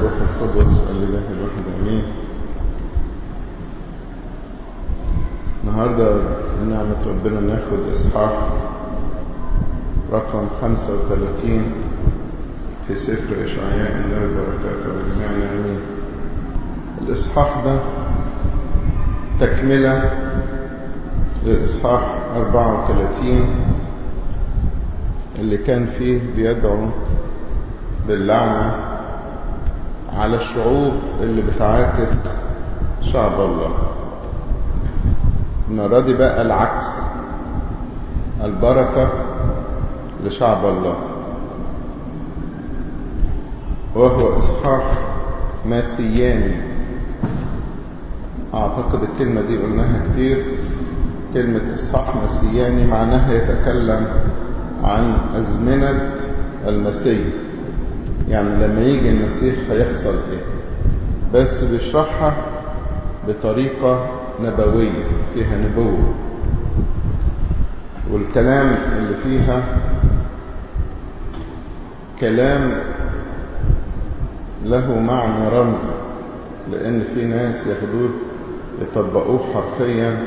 والروح القدس الإله الواحد آمين النهاردة بنعمة ربنا ناخد إصحاح رقم 35 في سفر إشعياء الله البركات والجميع آمين الإصحاح ده تكملة للإصحاح 34 اللي كان فيه بيدعو باللعنة على الشعوب اللي بتعاكس شعب الله المرة دي بقى العكس البركة لشعب الله وهو إصحاح ماسياني أعتقد الكلمة دي قلناها كتير كلمة إصحاح مسياني معناها يتكلم عن أزمنة المسيح يعني لما يجي المسيح هيحصل ايه بس بيشرحها بطريقة نبوية فيها نبوة والكلام اللي فيها كلام له معنى رمزي لأن في ناس ياخدوه يطبقوه حرفيا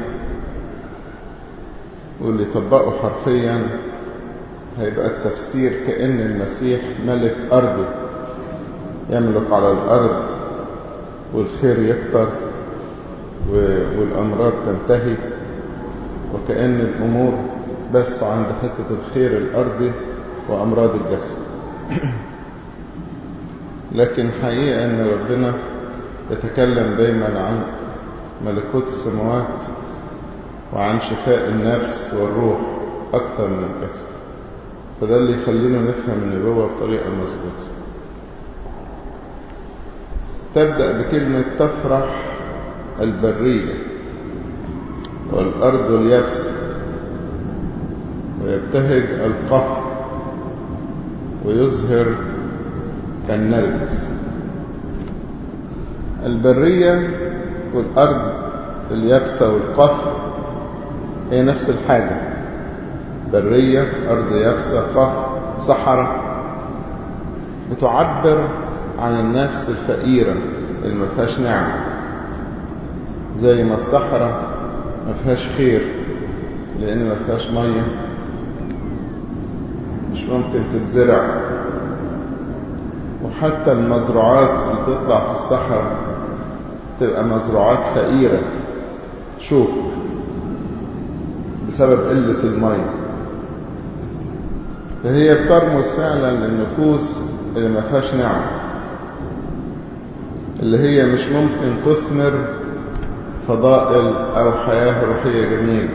واللي يطبقوا حرفيا هيبقى التفسير كأن المسيح ملك أرضي يملك على الأرض والخير يكتر والأمراض تنتهي وكأن الأمور بس عند حتة الخير الأرضي وأمراض الجسد لكن حقيقة أن ربنا يتكلم دايما عن ملكوت السماوات وعن شفاء النفس والروح أكثر من الجسد فده اللي يخلينا نفهم النبوة بطريقة مظبوطة تبدأ بكلمة تفرح البرية والأرض اليابسة ويبتهج القفر ويظهر كالنرجس البرية والأرض اليابسة والقفر هي نفس الحاجة برية أرض يابسة قهر صحراء بتعبر عن النفس الفقيرة اللي ما فيهاش نعمة زي ما الصحراء ما فيهاش خير لأن ما فيهاش مية مش ممكن تتزرع وحتى المزروعات اللي تطلع في الصحراء تبقى مزروعات فقيرة شوك بسبب قلة المية فهي بترمز فعلا للنفوس اللي ما فيهاش نعمة اللي هي مش ممكن تثمر فضائل أو حياة روحية جميلة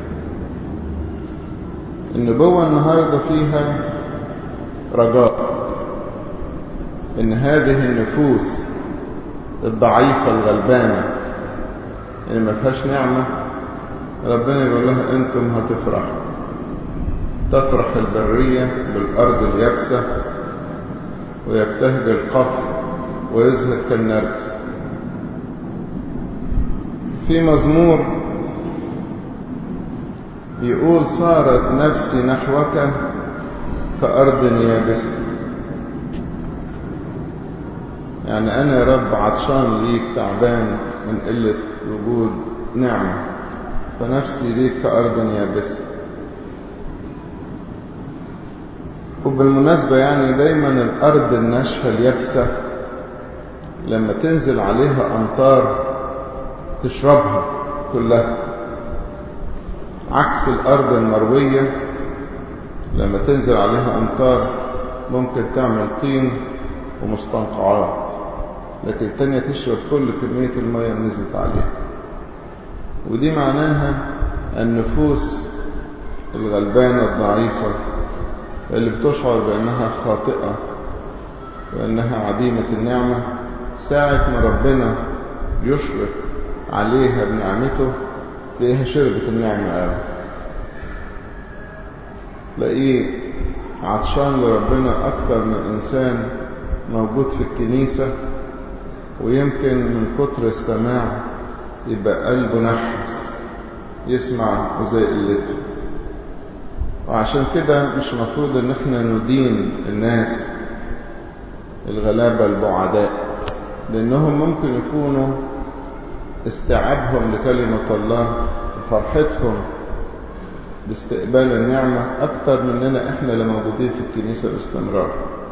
النبوة النهاردة فيها رجاء إن هذه النفوس الضعيفة الغلبانة اللي ما فيهاش نعمة ربنا يقول لها أنتم هتفرحوا تفرح البرية بالأرض اليابسة ويبتهج القفر ويظهر كالنرجس في مزمور يقول صارت نفسي نحوك كأرض يابسة يعني أنا يا رب عطشان ليك تعبان من قلة وجود نعمة فنفسي ليك كأرض يابسة وبالمناسبة يعني دايما الأرض الناشفة اليابسة لما تنزل عليها أمطار تشربها كلها عكس الأرض المروية لما تنزل عليها أمطار ممكن تعمل طين ومستنقعات لكن التانية تشرب كل كمية المية اللي نزلت عليها ودي معناها النفوس الغلبانة الضعيفة اللي بتشعر بأنها خاطئة وأنها عديمة النعمة ساعة ما ربنا يشرق عليها بنعمته تلاقيها شربت النعمة قوي تلاقيه عطشان لربنا أكتر من إنسان موجود في الكنيسة ويمكن من كتر السماع يبقى قلبه نحس يسمع وزي قلته وعشان كده مش مفروض ان احنا ندين الناس الغلابة البعداء لأنهم ممكن يكونوا استيعابهم لكلمة الله وفرحتهم باستقبال النعمة أكتر مننا إحنا اللي موجودين في الكنيسة باستمرار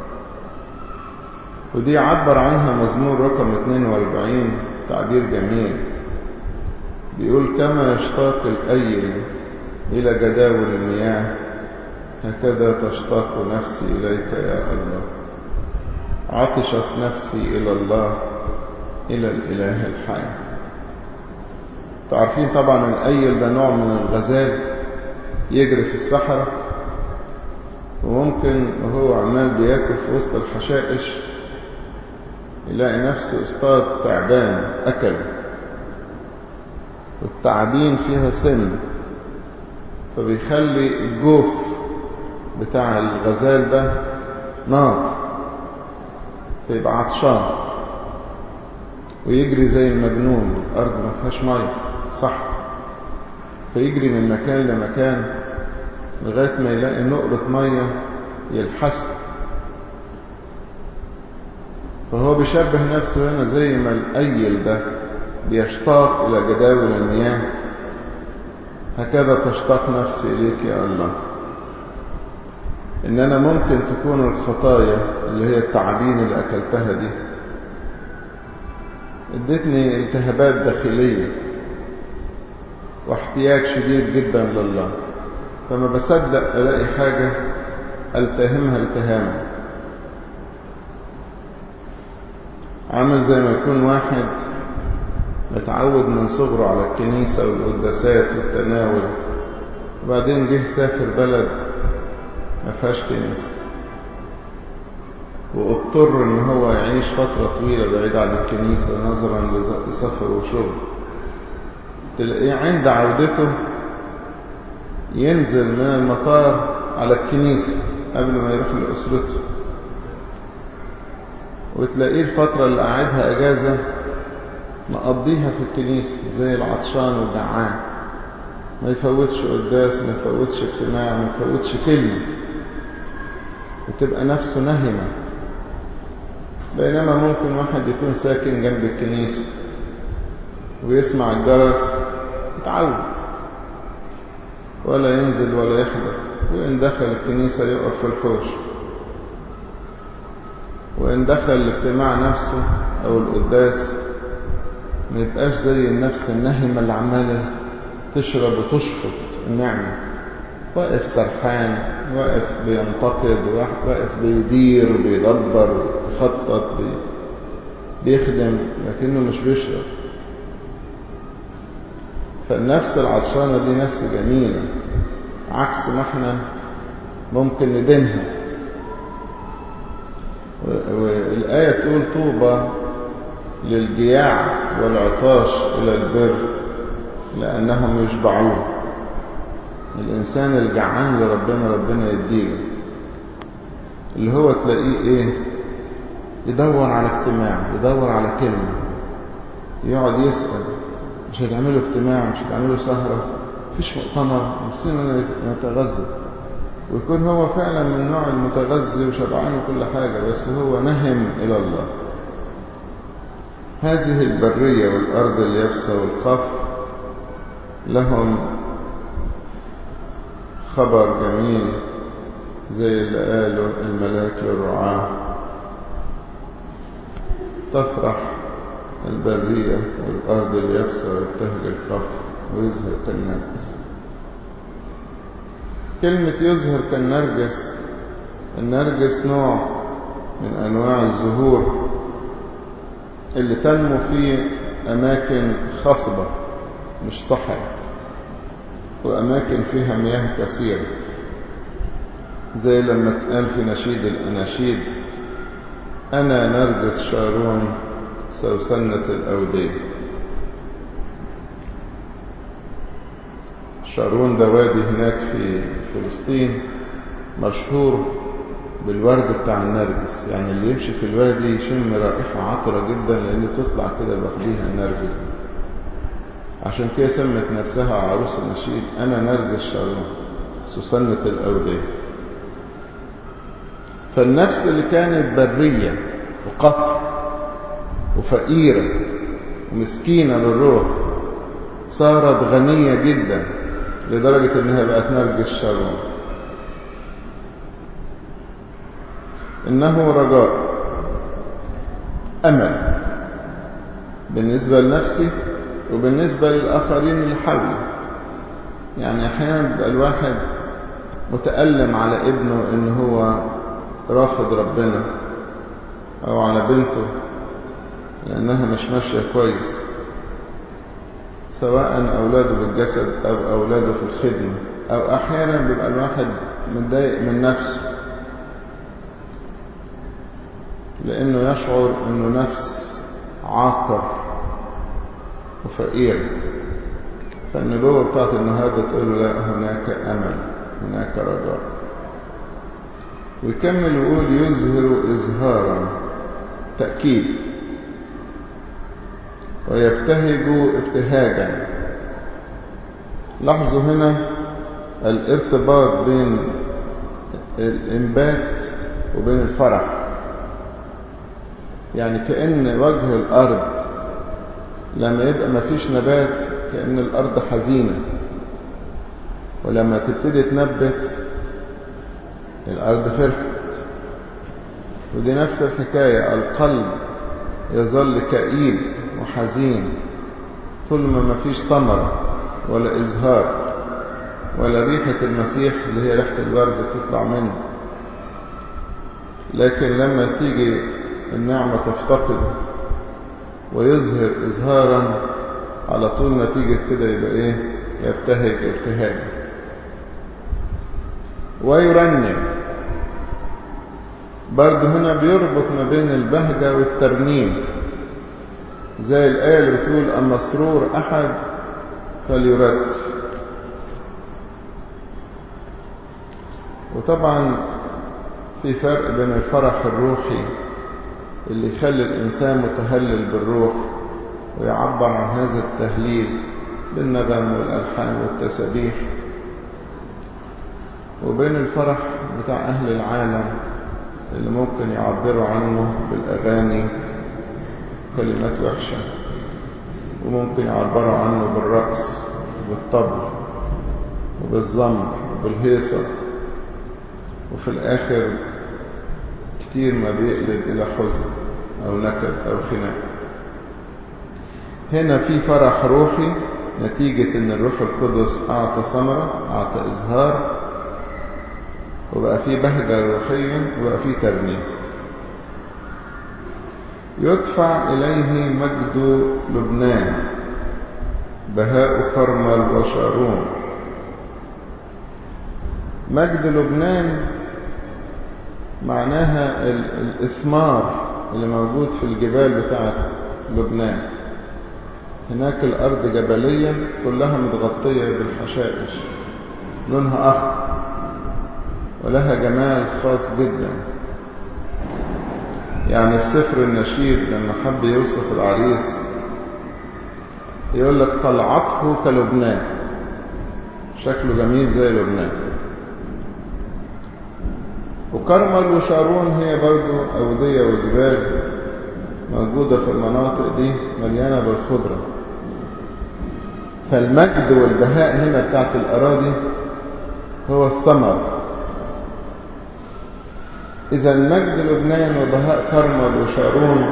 ودي عبر عنها مزمور رقم 42 تعبير جميل بيقول كما يشتاق الأيل إلى جداول المياه هكذا تشتاق نفسي إليك يا الله عطشت نفسي إلى الله إلى الإله الحي تعرفين طبعا الأيل ده نوع من الغزال يجري في الصحراء وممكن وهو عمال بياكل في وسط الحشائش يلاقي نفسه اصطاد تعبان أكل والتعابين فيها سم فبيخلي الجوف بتاع الغزال ده نار فيبقى عطشان ويجري زي المجنون الأرض ما فيهاش مية صح فيجري من مكان لمكان لغاية ما يلاقي نقرة مية يلحسها فهو بيشبه نفسه هنا زي ما الأيل ده بيشتاق إلى جداول المياه هكذا تشتاق نفسي إليك يا الله إن أنا ممكن تكون الخطايا اللي هي التعابين اللي أكلتها دي ادتني التهابات داخلية واحتياج شديد جدا لله فما بصدق ألاقي حاجة ألتهمها التهاما عامل زي ما يكون واحد متعود من صغره على الكنيسة والقداسات والتناول وبعدين جه سافر بلد ما فيهاش كنيسة واضطر ان هو يعيش فترة طويلة بعيد عن الكنيسة نظرا لسفر وشغل تلاقيه عند عودته ينزل من المطار على الكنيسة قبل ما يروح لأسرته وتلاقيه الفترة اللي قاعدها أجازة مقضيها في الكنيسة زي العطشان والجعان ما يفوتش قداس ما يفوتش اجتماع ما يفوتش كلمة وتبقى نفسه نهمة بينما ممكن واحد يكون ساكن جنب الكنيسة ويسمع الجرس يتعود ولا ينزل ولا يحضر وإن دخل الكنيسة يقف في الحوش وإن دخل الاجتماع نفسه أو القداس ما يبقاش زي النفس النهمة اللي عمالة تشرب وتشفط النعمة واقف سرحان واقف بينتقد واقف بيدير بيدبر بيخطط بي بيخدم لكنه مش بيشرب فالنفس العطشانة دي نفس جميلة عكس ما احنا ممكن ندينها والآية تقول طوبى للجياع والعطاش إلى البر لأنهم يشبعون الإنسان الجعان لربنا ربنا يديله اللي هو تلاقيه إيه يدور على اجتماع يدور على كلمة يقعد يسأل مش هتعملوا اجتماع مش هتعملوا سهرة مفيش مؤتمر نفسنا نتغذى ويكون هو فعلا من نوع المتغذي وشبعان وكل حاجة بس هو نهم إلى الله هذه البرية والأرض اليابسة والقفر لهم خبر جميل زي اللي قاله الملاك للرعاة تفرح البرية والأرض اليابسة ويبتهج القفر ويزهر كالنرجس كلمة يزهر كالنرجس النرجس نوع من أنواع الزهور اللي تنمو في أماكن خصبة مش صحراء وأماكن فيها مياه كثيرة زي لما اتقال في نشيد الأناشيد أنا نرجس شارون سوسنة الأودية شارون ده وادي هناك في فلسطين مشهور بالورد بتاع النرجس يعني اللي يمشي في الوادي يشم رائحة عطرة جدا لأن تطلع كده لوحديها النرجس عشان كده سمت نفسها عروس النشيد أنا نرجس شارون سوسنة الأودية فالنفس اللي كانت برية وقطر وفقيرة ومسكينة للروح صارت غنية جدا لدرجة انها بقت نرجس شارون انه رجاء امل بالنسبة لنفسي وبالنسبة للآخرين اللي حولي يعني أحيانا بيبقى الواحد متألم على ابنه إن هو رافض ربنا أو على بنته لأنها مش ماشية كويس سواء أولاده بالجسد أو أولاده في الخدمة أو أحيانا بيبقى الواحد متضايق من نفسه لأنه يشعر أنه نفس عاقر وفقير فالنبوة بتاعت النهاردة تقول لا هناك أمل هناك رجاء ويكمل ويقول يظهر إظهارا تأكيد ويبتهج ابتهاجا لاحظوا هنا الارتباط بين الإنبات وبين الفرح يعني كأن وجه الأرض لما يبقى ما فيش نبات كأن الأرض حزينة ولما تبتدي تنبت الأرض فرحت ودي نفس الحكاية القلب يظل كئيب وحزين طول ما ما فيش ثمرة ولا إزهار ولا ريحة المسيح اللي هي ريحة الورد تطلع منه لكن لما تيجي النعمة تفتقده ويظهر إظهارا على طول نتيجة كده يبقى إيه يبتهج ابتهاجا ويرنم برضه هنا بيربط ما بين البهجة والترنيم زي الآية اللي بتقول أما سرور أحد فليرتل وطبعا في فرق بين الفرح الروحي اللي يخلي الإنسان متهلل بالروح ويعبر عن هذا التهليل بالنغم والألحان والتسابيح وبين الفرح بتاع أهل العالم اللي ممكن يعبروا عنه بالأغاني كلمات وحشة وممكن يعبروا عنه بالرقص وبالطبل وبالزمر وبالهيصة وفي الآخر كتير ما بيقلب إلى حزن أو نكد أو خناق هنا في فرح روحي نتيجة أن الروح القدس أعطى ثمرة أعطى إظهار وبقى في بهجة روحية وبقى في ترنيم يدفع إليه مجد لبنان بهاء كرمل وشارون مجد لبنان معناها الإثمار اللي موجود في الجبال بتاعت لبنان هناك الأرض جبلية كلها متغطية بالحشائش لونها أخضر ولها جمال خاص جدا يعني السفر النشيد لما حب يوصف العريس يقول لك طلعته كلبنان شكله جميل زي لبنان وكرمل وشارون هي برضو أودية وجبال موجودة في المناطق دي مليانة بالخضرة فالمجد والبهاء هنا بتاعت الأراضي هو الثمر إذا مجد لبنان وبهاء كرمل وشارون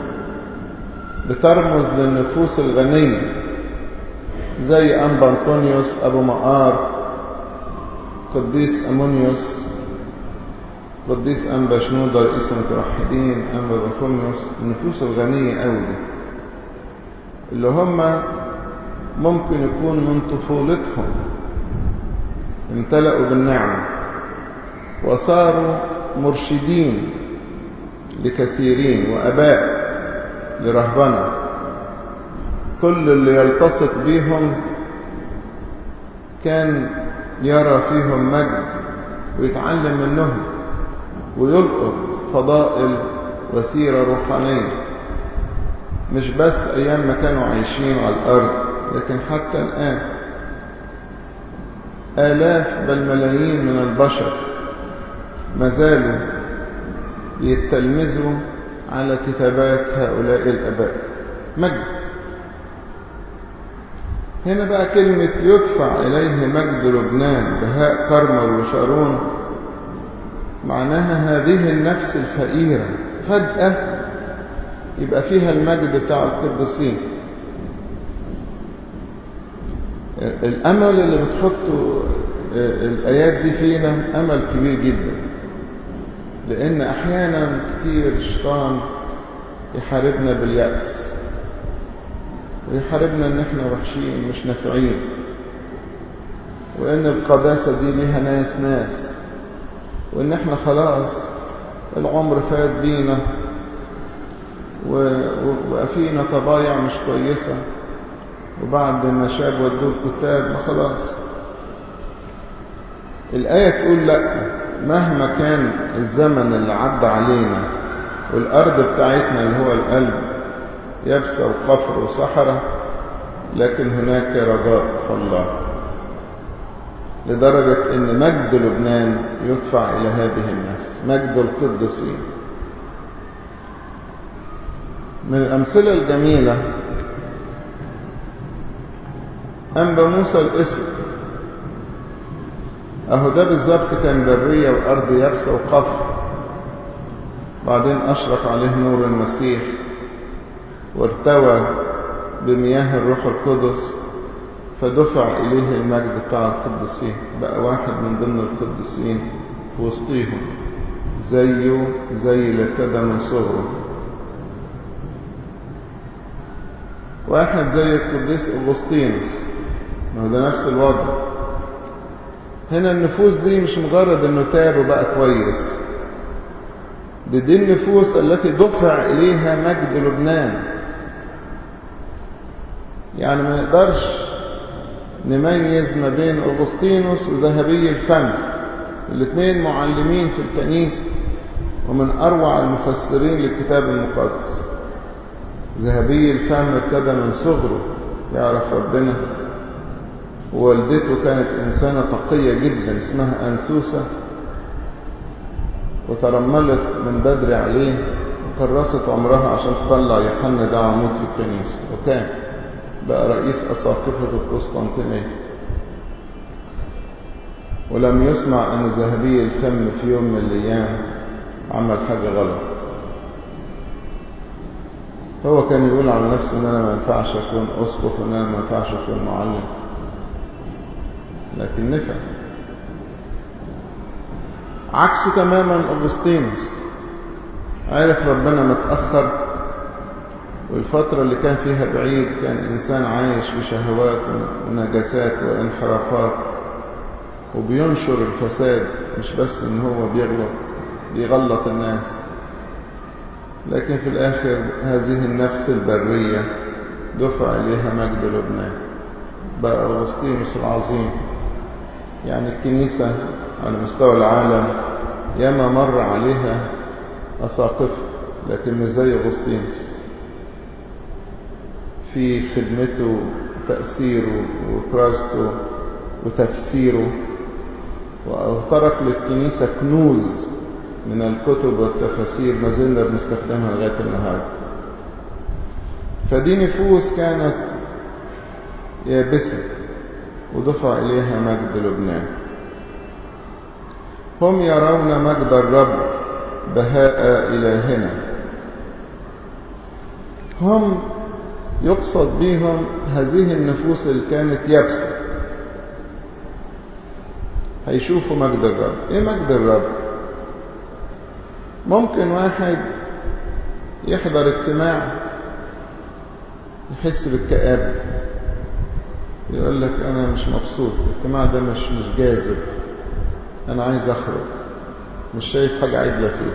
بترمز للنفوس الغنية زي أنبا أنطونيوس أبو مقار قديس أمونيوس قديس أنبا شنودة رئيس المتوحدين أنبا بطونيوس النفوس الغنية أوي دي اللي هم ممكن يكون من طفولتهم امتلأوا بالنعمة وصاروا مرشدين لكثيرين وأباء لرهبنة كل اللي يلتصق بيهم كان يرى فيهم مجد ويتعلم منهم ويلقط فضائل وسيرة روحانية مش بس أيام ما كانوا عايشين على الأرض لكن حتى الآن آلاف بل ملايين من البشر ما زالوا يتلمذوا على كتابات هؤلاء الأباء مجد هنا بقى كلمة يدفع إليه مجد لبنان بهاء كرمل وشارون معناها هذه النفس الفقيرة فجأة يبقى فيها المجد بتاع القديسين الأمل اللي بتحطه الآيات دي فينا أمل كبير جدا لأن أحيانا كتير الشيطان يحاربنا باليأس ويحاربنا إن إحنا وحشين مش نافعين وإن القداسة دي ليها ناس ناس وإن إحنا خلاص العمر فات بينا وبقى فينا طبايع مش كويسة وبعد ما شاب ودوه الكتاب ما خلاص الآية تقول لا مهما كان الزمن اللي عدى علينا والأرض بتاعتنا اللي هو القلب يبسى وقفر وصحراء لكن هناك رجاء في الله لدرجة أن مجد لبنان يدفع إلى هذه النفس مجد القدسين من الأمثلة الجميلة أنبا موسى الأسود أهو ده بالظبط كان برية وأرض يابسة وقفر بعدين أشرق عليه نور المسيح وارتوى بمياه الروح القدس فدفع إليه المجد بتاع القديسين بقى واحد من ضمن القديسين في وسطيهم زيه زي اللي ابتدى من صغره واحد زي القديس أغسطينوس ما هو ده نفس الوضع هنا النفوس دي مش مجرد انه تاب وبقى كويس دي دي النفوس التي دفع اليها مجد لبنان يعني ما نقدرش نميز ما بين أغسطينوس وذهبي الفم الاثنين معلمين في الكنيسة ومن أروع المفسرين للكتاب المقدس ذهبي الفم ابتدى من صغره يعرف ربنا ووالدته كانت إنسانة تقية جدا اسمها أنثوسة وترملت من بدري عليه وكرست عمرها عشان تطلع يوحنا ده عمود في الكنيسة وكان بقى رئيس أساقفة القسطنطينية ولم يسمع أن ذهبي الفم في يوم من الأيام عمل حاجة غلط هو كان يقول على نفسه ان انا ما ينفعش اكون اسقف وان انا ما ينفعش اكون معلم لكن نفع عكسه تماما أغسطينوس عرف ربنا متأخر والفترة اللي كان فيها بعيد كان إنسان عايش في شهوات ونجاسات وانحرافات وبينشر الفساد مش بس إن هو بيغلط بيغلط الناس لكن في الآخر هذه النفس البرية دفع إليها مجد لبنان بقى أغسطينوس العظيم يعني الكنيسة على مستوى العالم ياما مر عليها أساقفة لكن مش زي أغسطينوس في خدمته وتأثيره وكراسته وتفسيره وترك للكنيسة كنوز من الكتب والتفاسير ما زلنا بنستخدمها لغاية النهاردة فدي نفوس كانت يابسة ودفع إليها مجد لبنان هم يرون مجد الرب بهاء إلهنا هم يقصد بهم هذه النفوس اللي كانت يابسة هيشوفوا مجد الرب ايه مجد الرب ممكن واحد يحضر اجتماع يحس بالكآبة يقول لك أنا مش مبسوط الاجتماع ده مش مش جاذب أنا عايز أخرج مش شايف حاجة عدلة فيه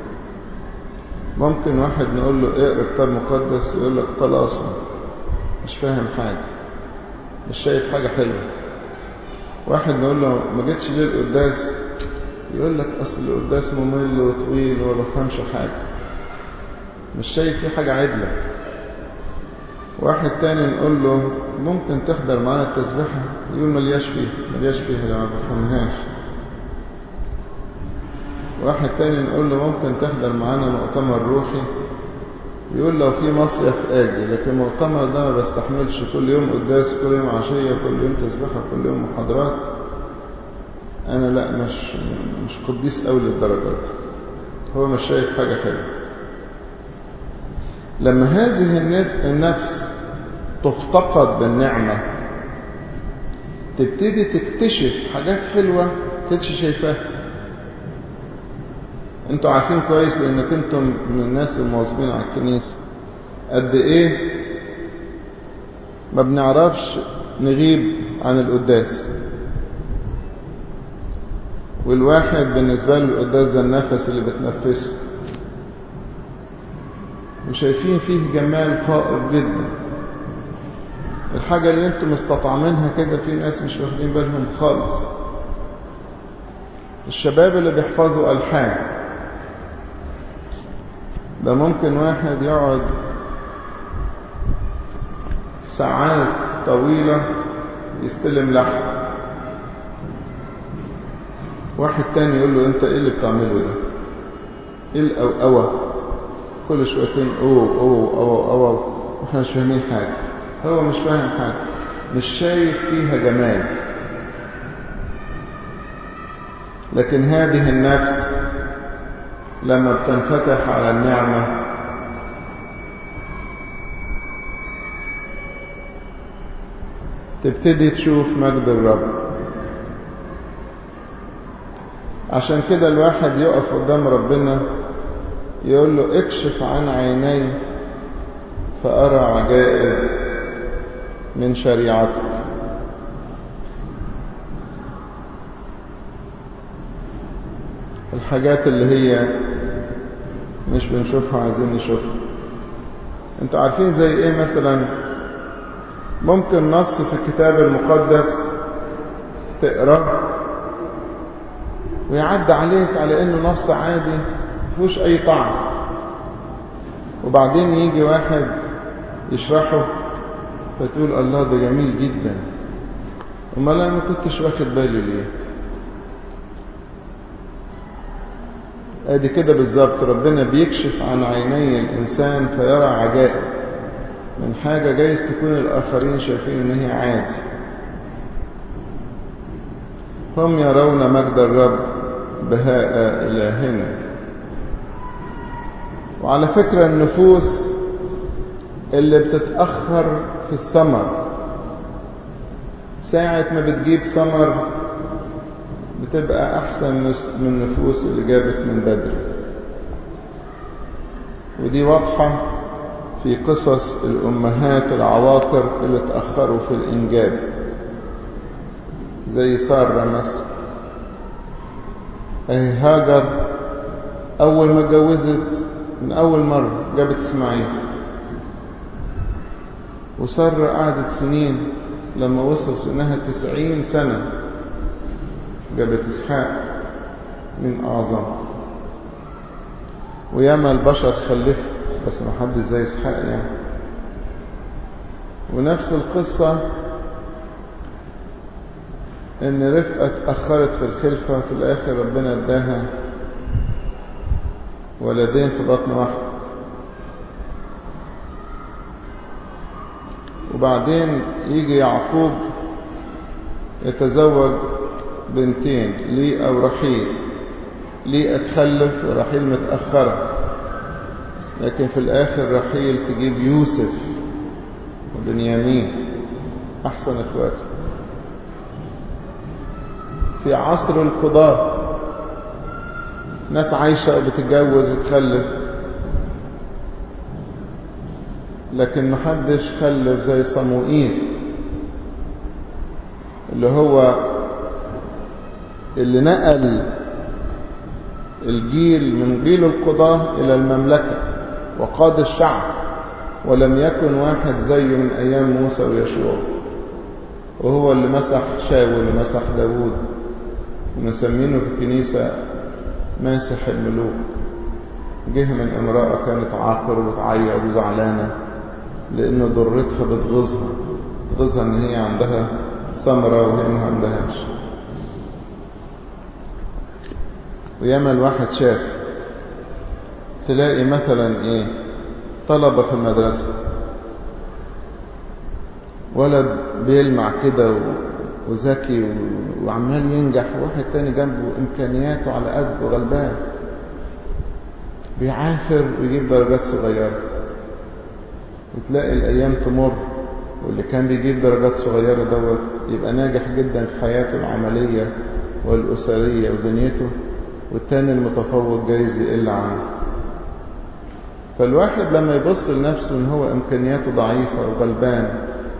ممكن واحد نقول له اقرا كتاب مقدس يقول لك طلاسم مش فاهم حاجة مش شايف حاجة حلوة واحد نقول له ما جيتش ليه القداس يقول لك أصل القداس ممل وطويل وما بفهمش حاجة مش شايف فيه حاجة عدلة واحد تاني نقول له ممكن تحضر معانا التسبيحة يقول ملياش فيه ملياش فيها ده ما بفهمهاش واحد تاني نقول له ممكن تحضر معانا مؤتمر روحي يقول لو في مصيف اجي لكن مؤتمر ده ما بستحملش كل يوم قداس كل يوم عشية كل يوم تسبيحة كل يوم محاضرات انا لا مش مش قديس قوي للدرجات هو مش شايف حاجة حلوة لما هذه النفس تفتقد بالنعمة تبتدي تكتشف حاجات حلوة كنتش شايفاها انتوا عارفين كويس لانك انتم من الناس المواظبين على الكنيسة قد ايه ما بنعرفش نغيب عن القداس والواحد بالنسبة له القداس ده النفس اللي بتنفسه وشايفين فيه جمال فائق جدا الحاجة اللي انتم مستطعمينها كده في ناس مش واخدين بالهم خالص الشباب اللي بيحفظوا ألحان ده ممكن واحد يقعد ساعات طويلة يستلم لحن واحد تاني يقول له انت ايه اللي بتعمله ده ايه الأوأوة كل شويتين اوه اوه اوه اوه واحنا مش فاهمين حاجة هو مش فاهم حاجة مش شايف فيها جمال لكن هذه النفس لما بتنفتح على النعمة تبتدي تشوف مجد الرب عشان كده الواحد يقف قدام ربنا يقول له اكشف عن عيني فأرى عجائب من شريعتك الحاجات اللي هي مش بنشوفها عايزين نشوفها انتوا عارفين زي ايه مثلا ممكن نص في الكتاب المقدس تقراه ويعدي عليك على انه نص عادي مفيهوش اي طعم وبعدين يجي واحد يشرحه فتقول الله ده جميل جدا امال انا ما كنتش واخد بالي ليه ادي كده بالظبط ربنا بيكشف عن عيني الانسان فيرى عجائب من حاجة جايز تكون الاخرين شايفين ان هي عادي هم يرون مجد الرب بهاء الهنا وعلى فكرة النفوس اللي بتتأخر في الثمر ساعة ما بتجيب ثمر بتبقى أحسن من النفوس اللي جابت من بدري ودي واضحة في قصص الأمهات العواقر اللي تأخروا في الإنجاب زي سارة مثلا أهي هاجر أول ما اتجوزت من أول مرة جابت إسماعيل وسارة قعدت سنين لما وصل سنها تسعين سنة جابت إسحاق من أعظم وياما البشر خلفوا بس ما حد زي إسحاق يعني ونفس القصة إن رفقة اتأخرت في الخلفة في الآخر ربنا اداها ولدين في بطن واحد وبعدين يجي يعقوب يتزوج بنتين لي أو رحيل لي أتخلف ورحيل متأخرة لكن في الآخر رحيل تجيب يوسف وبنيامين أحسن إخواته في عصر القضاء ناس عايشة وبتتجوز وتخلف لكن محدش خلف زي صموئيل اللي هو اللي نقل الجيل من جيل القضاة إلى المملكة وقاد الشعب ولم يكن واحد زيه من أيام موسى ويشوع وهو اللي مسح شاول ومسح داوود ونسمينه في الكنيسة ماسح الملوك جه من امرأة كانت عاقر وبتعيط وزعلانة لأن ضرتها بتغيظها بتغيظها إن هي عندها ثمرة وهي ما عندهاش وياما الواحد شاف تلاقي مثلا ايه طلبة في المدرسة ولد بيلمع كده وذكي وعمال ينجح وواحد تاني جنبه إمكانياته على قد وغلبان بيعافر ويجيب درجات صغيرة وتلاقي الأيام تمر واللي كان بيجيب درجات صغيرة دوت يبقى ناجح جدا في حياته العملية والأسرية ودنيته والتاني المتفوق جايز يقل عنه فالواحد لما يبص لنفسه ان هو امكانياته ضعيفة وغلبان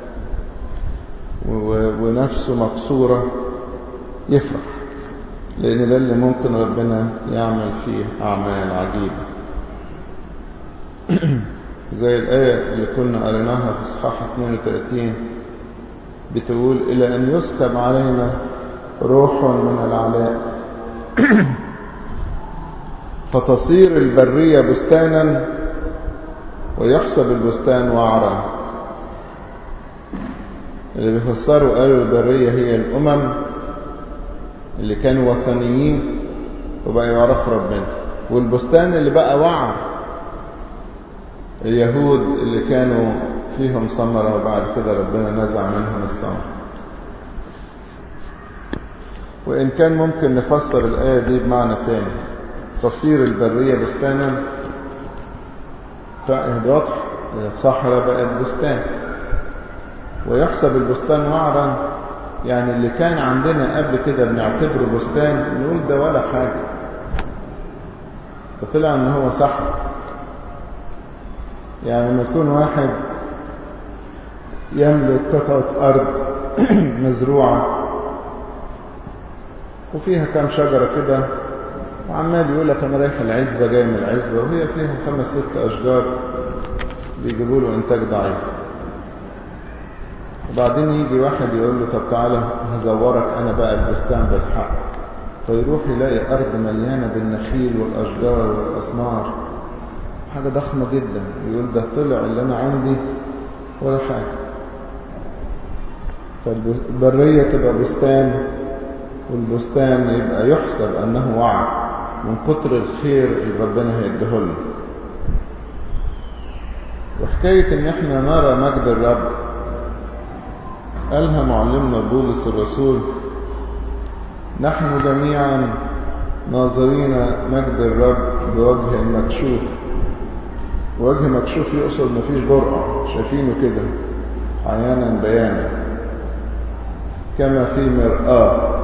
ونفسه مكسورة يفرح لان ده اللي ممكن ربنا يعمل فيه اعمال عجيبة زي الآية اللي كنا قريناها في إصحاح 32 بتقول إلى أن يسكب علينا روح من العلاء فتصير البرية بستانا ويحسب البستان وعرا اللي بيفسروا قالوا البرية هي الأمم اللي كانوا وثنيين وبقى يعرفوا ربنا والبستان اللي بقى وعر اليهود اللي كانوا فيهم ثمرة وبعد كده ربنا نزع منهم الثمرة وإن كان ممكن نفسر الآية دي بمعنى تاني تصير البرية بستانا فإهداف الصحراء بقت بستان ويحسب البستان وعرا يعني اللي كان عندنا قبل كده بنعتبره بستان نقول ده ولا حاجة فطلع ان هو صحراء يعني لما يكون واحد يملك قطعة أرض مزروعة وفيها كام شجرة كده وعمال يقول لك أنا رايح العزبة جاي من العزبة وهي فيها خمس ست أشجار بيجيبوا له إنتاج ضعيف وبعدين يجي واحد يقول له طب تعالى هزورك أنا بقى البستان بالحق فيروح يلاقي أرض مليانة بالنخيل والأشجار والأثمار حاجة ضخمة جدا يقول ده طلع اللي أنا عندي ولا حاجة فالبرية تبقى بستان والبستان يبقى يحسب أنه وعد من كتر الخير اللي ربنا هيديه له وحكاية إن إحنا نرى مجد الرب قالها معلمنا بولس الرسول نحن جميعا ناظرين مجد الرب بوجه مكشوف وجه مكشوف يقصد مفيش برقع شايفينه كده عيانا بيانا كما في مرآة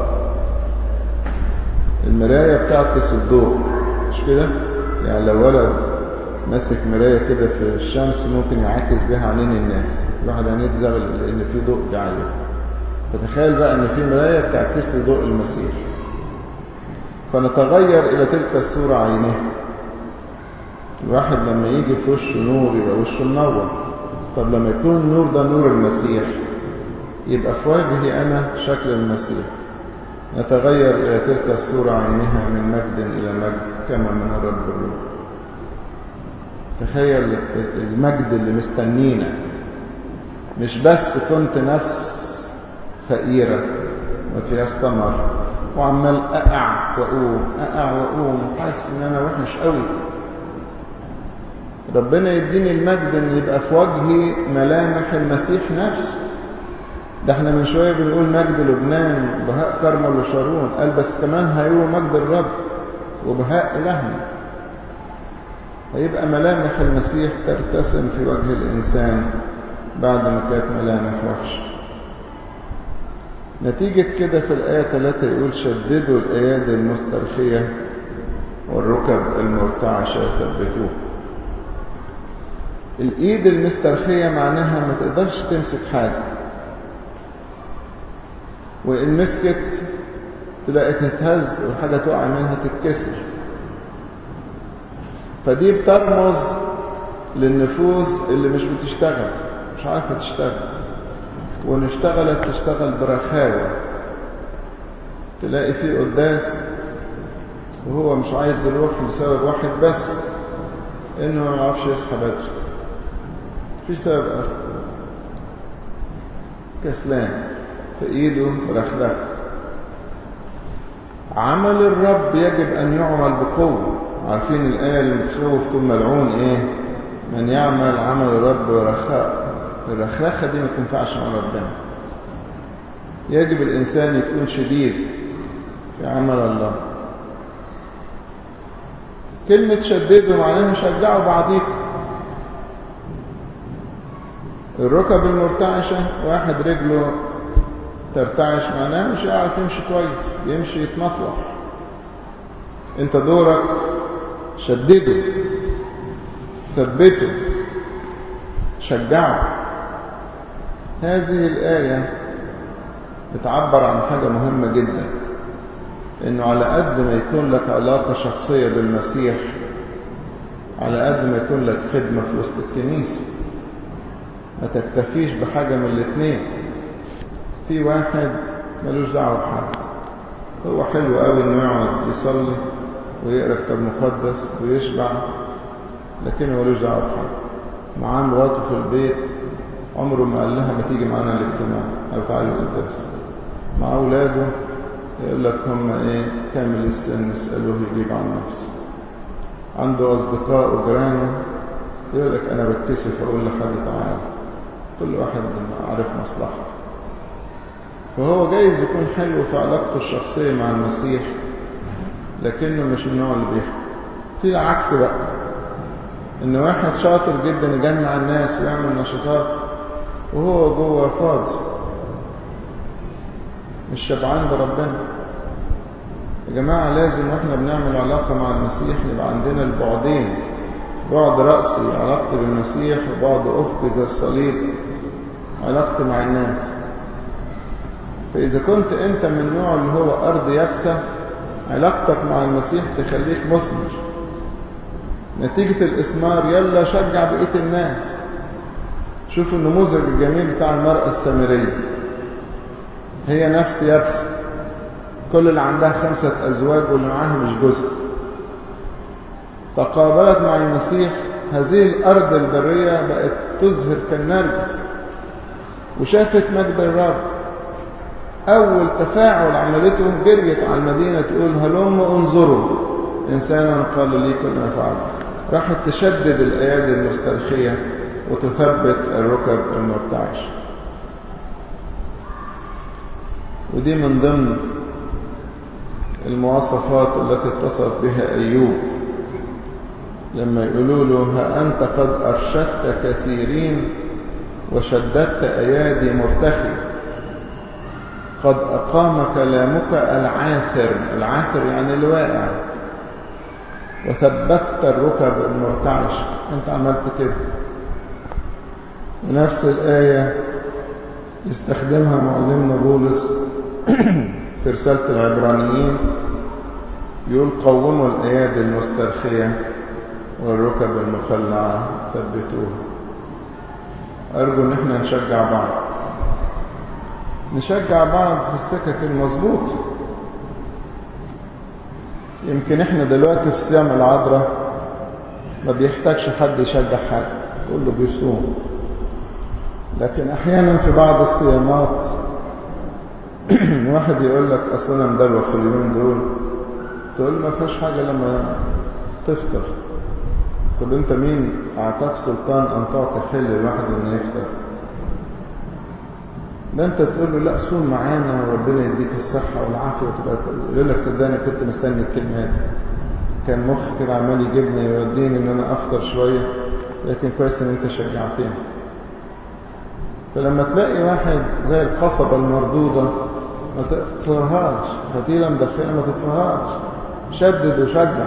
المراية بتعكس الضوء مش كده يعني لو ولد ماسك مراية كده في الشمس ممكن يعكس بها عينين الناس الواحد عينيه تزغل لان في ضوء جاي فتخيل بقى ان في مراية بتعكس لي ضوء المسيح فنتغير الى تلك الصورة عينيه الواحد لما يجي في وشه نور يبقى وشه منور طب لما يكون النور ده نور المسيح يبقى في وجهي أنا شكل المسيح نتغير إلى تلك الصورة عينها من مجد إلى مجد كما من الرب الروح تخيل المجد اللي مستنينا مش بس كنت نفس فقيرة ما فيهاش ثمر وعمال أقع وأقوم أقع وأقوم حاسس إن أنا وحش قوي ربنا يديني المجد ان يبقى في وجهي ملامح المسيح نفسه ده احنا من شويه بنقول مجد لبنان بهاء كرمل وشارون قال بس كمان هيقول مجد الرب وبهاء الهنا هيبقى ملامح المسيح ترتسم في وجه الانسان بعد ما كانت ملامح وحشه نتيجة كده في الآية 3 يقول شددوا الأيادي المسترخية والركب المرتعشة ثبتوه الايد المسترخية معناها ما تقدرش تمسك حاجة وان مسكت تلاقي تتهز والحاجة تقع منها تتكسر فدي بترمز للنفوس اللي مش بتشتغل مش عارفة تشتغل وان اشتغلت تشتغل برخاوة تلاقي فيه قداس وهو مش عايز يروح لسبب واحد بس انه ما يعرفش يصحى بدري في سبب آخر كسلان في ايده رخلخ عمل الرب يجب ان يعمل بقوة عارفين الآية اللي بتخوف ثم ملعون ايه من يعمل عمل الرب ورخاء الرخاخة دي ما تنفعش مع ربنا يجب الإنسان يكون شديد في عمل الله كلمة شددوا معناها شجعوا بعضيكم الركب المرتعشة واحد رجله ترتعش معناها مش يعرف يمشي كويس يمشي يتمطلح انت دورك شدده ثبته شجعه هذه الآية بتعبر عن حاجة مهمة جدا انه على قد ما يكون لك علاقة شخصية بالمسيح على قد ما يكون لك خدمة في وسط الكنيسة ما تكتفيش بحاجة من الاثنين في واحد ملوش دعوة بحد هو حلو قوي انه يقعد يصلي ويقرا كتاب مقدس ويشبع لكنه ملوش دعوة بحد معاه مراته في البيت عمره ما قال لها ما تيجي معانا الاجتماع او تعالي القداس مع اولاده يقول لك هم ايه كامل السن يسألوه يجيب عن نفسه عنده اصدقاء وجيرانه يقول لك انا بتكسف اقول لحد تعالى كل واحد عارف مصلحته فهو جايز يكون حلو في علاقته الشخصية مع المسيح لكنه مش من النوع اللي بيحكي في العكس بقى ان واحد شاطر جدا يجمع الناس ويعمل نشاطات وهو جوه فاضي مش شبعان بربنا يا جماعة لازم واحنا بنعمل علاقة مع المسيح يبقى عندنا البعدين بعد رأسي علاقتي بالمسيح وبعد أفقي زي الصليب علاقتي مع الناس فإذا كنت أنت من النوع اللي هو أرض يابسة علاقتك مع المسيح تخليك مثمر نتيجة الإثمار يلا شجع بقية الناس شوفوا النموذج الجميل بتاع المرأة السامرية هي نفس يابسة كل اللي عندها خمسة أزواج واللي معاها مش جزء تقابلت مع المسيح هذه الأرض البرية بقت تزهر كالنرجس وشافت مجد الرب أول تفاعل عملته جريت على المدينة تقول هلم انظروا إنسانا قال لي كنا فعل راحت تشدد الأيادي المسترخية وتثبت الركب المرتعش ودي من ضمن المواصفات التي اتصف بها أيوب لما يقولوا له ها أنت قد أرشدت كثيرين وشددت أيادي مرتخي قد أقام كلامك العاثر العاثر يعني الواقع وثبتت الركب المرتعش أنت عملت كده ونفس الآية يستخدمها معلمنا بولس في رسالة العبرانيين يقول قوموا الأيادي المسترخية والركب المخلعة ثبتوها أرجو إن احنا نشجع بعض نشجع بعض في السكك المظبوطة يمكن احنا دلوقتي في صيام العذراء ما بيحتاجش حد يشجع حد كله بيصوم لكن احيانا في بعض الصيامات واحد يقول لك اصل انا مدروخ في اليومين دول تقول ما فيهاش حاجه لما تفطر طب انت مين اعطاك سلطان ان تعطي حل الواحد انه يفطر ده انت تقول له لا صوم معانا وربنا يديك الصحه والعافيه وتبقى يقول لك صدقني كنت مستني الكلمات كان مخ كده عمال يجيبني يوديني ان انا افطر شويه لكن كويس ان انت شجعتني فلما تلاقي واحد زي القصبة المردودة ما تطفرهاش فتيلة مدخنة ما تطفرهاش شدد وشجع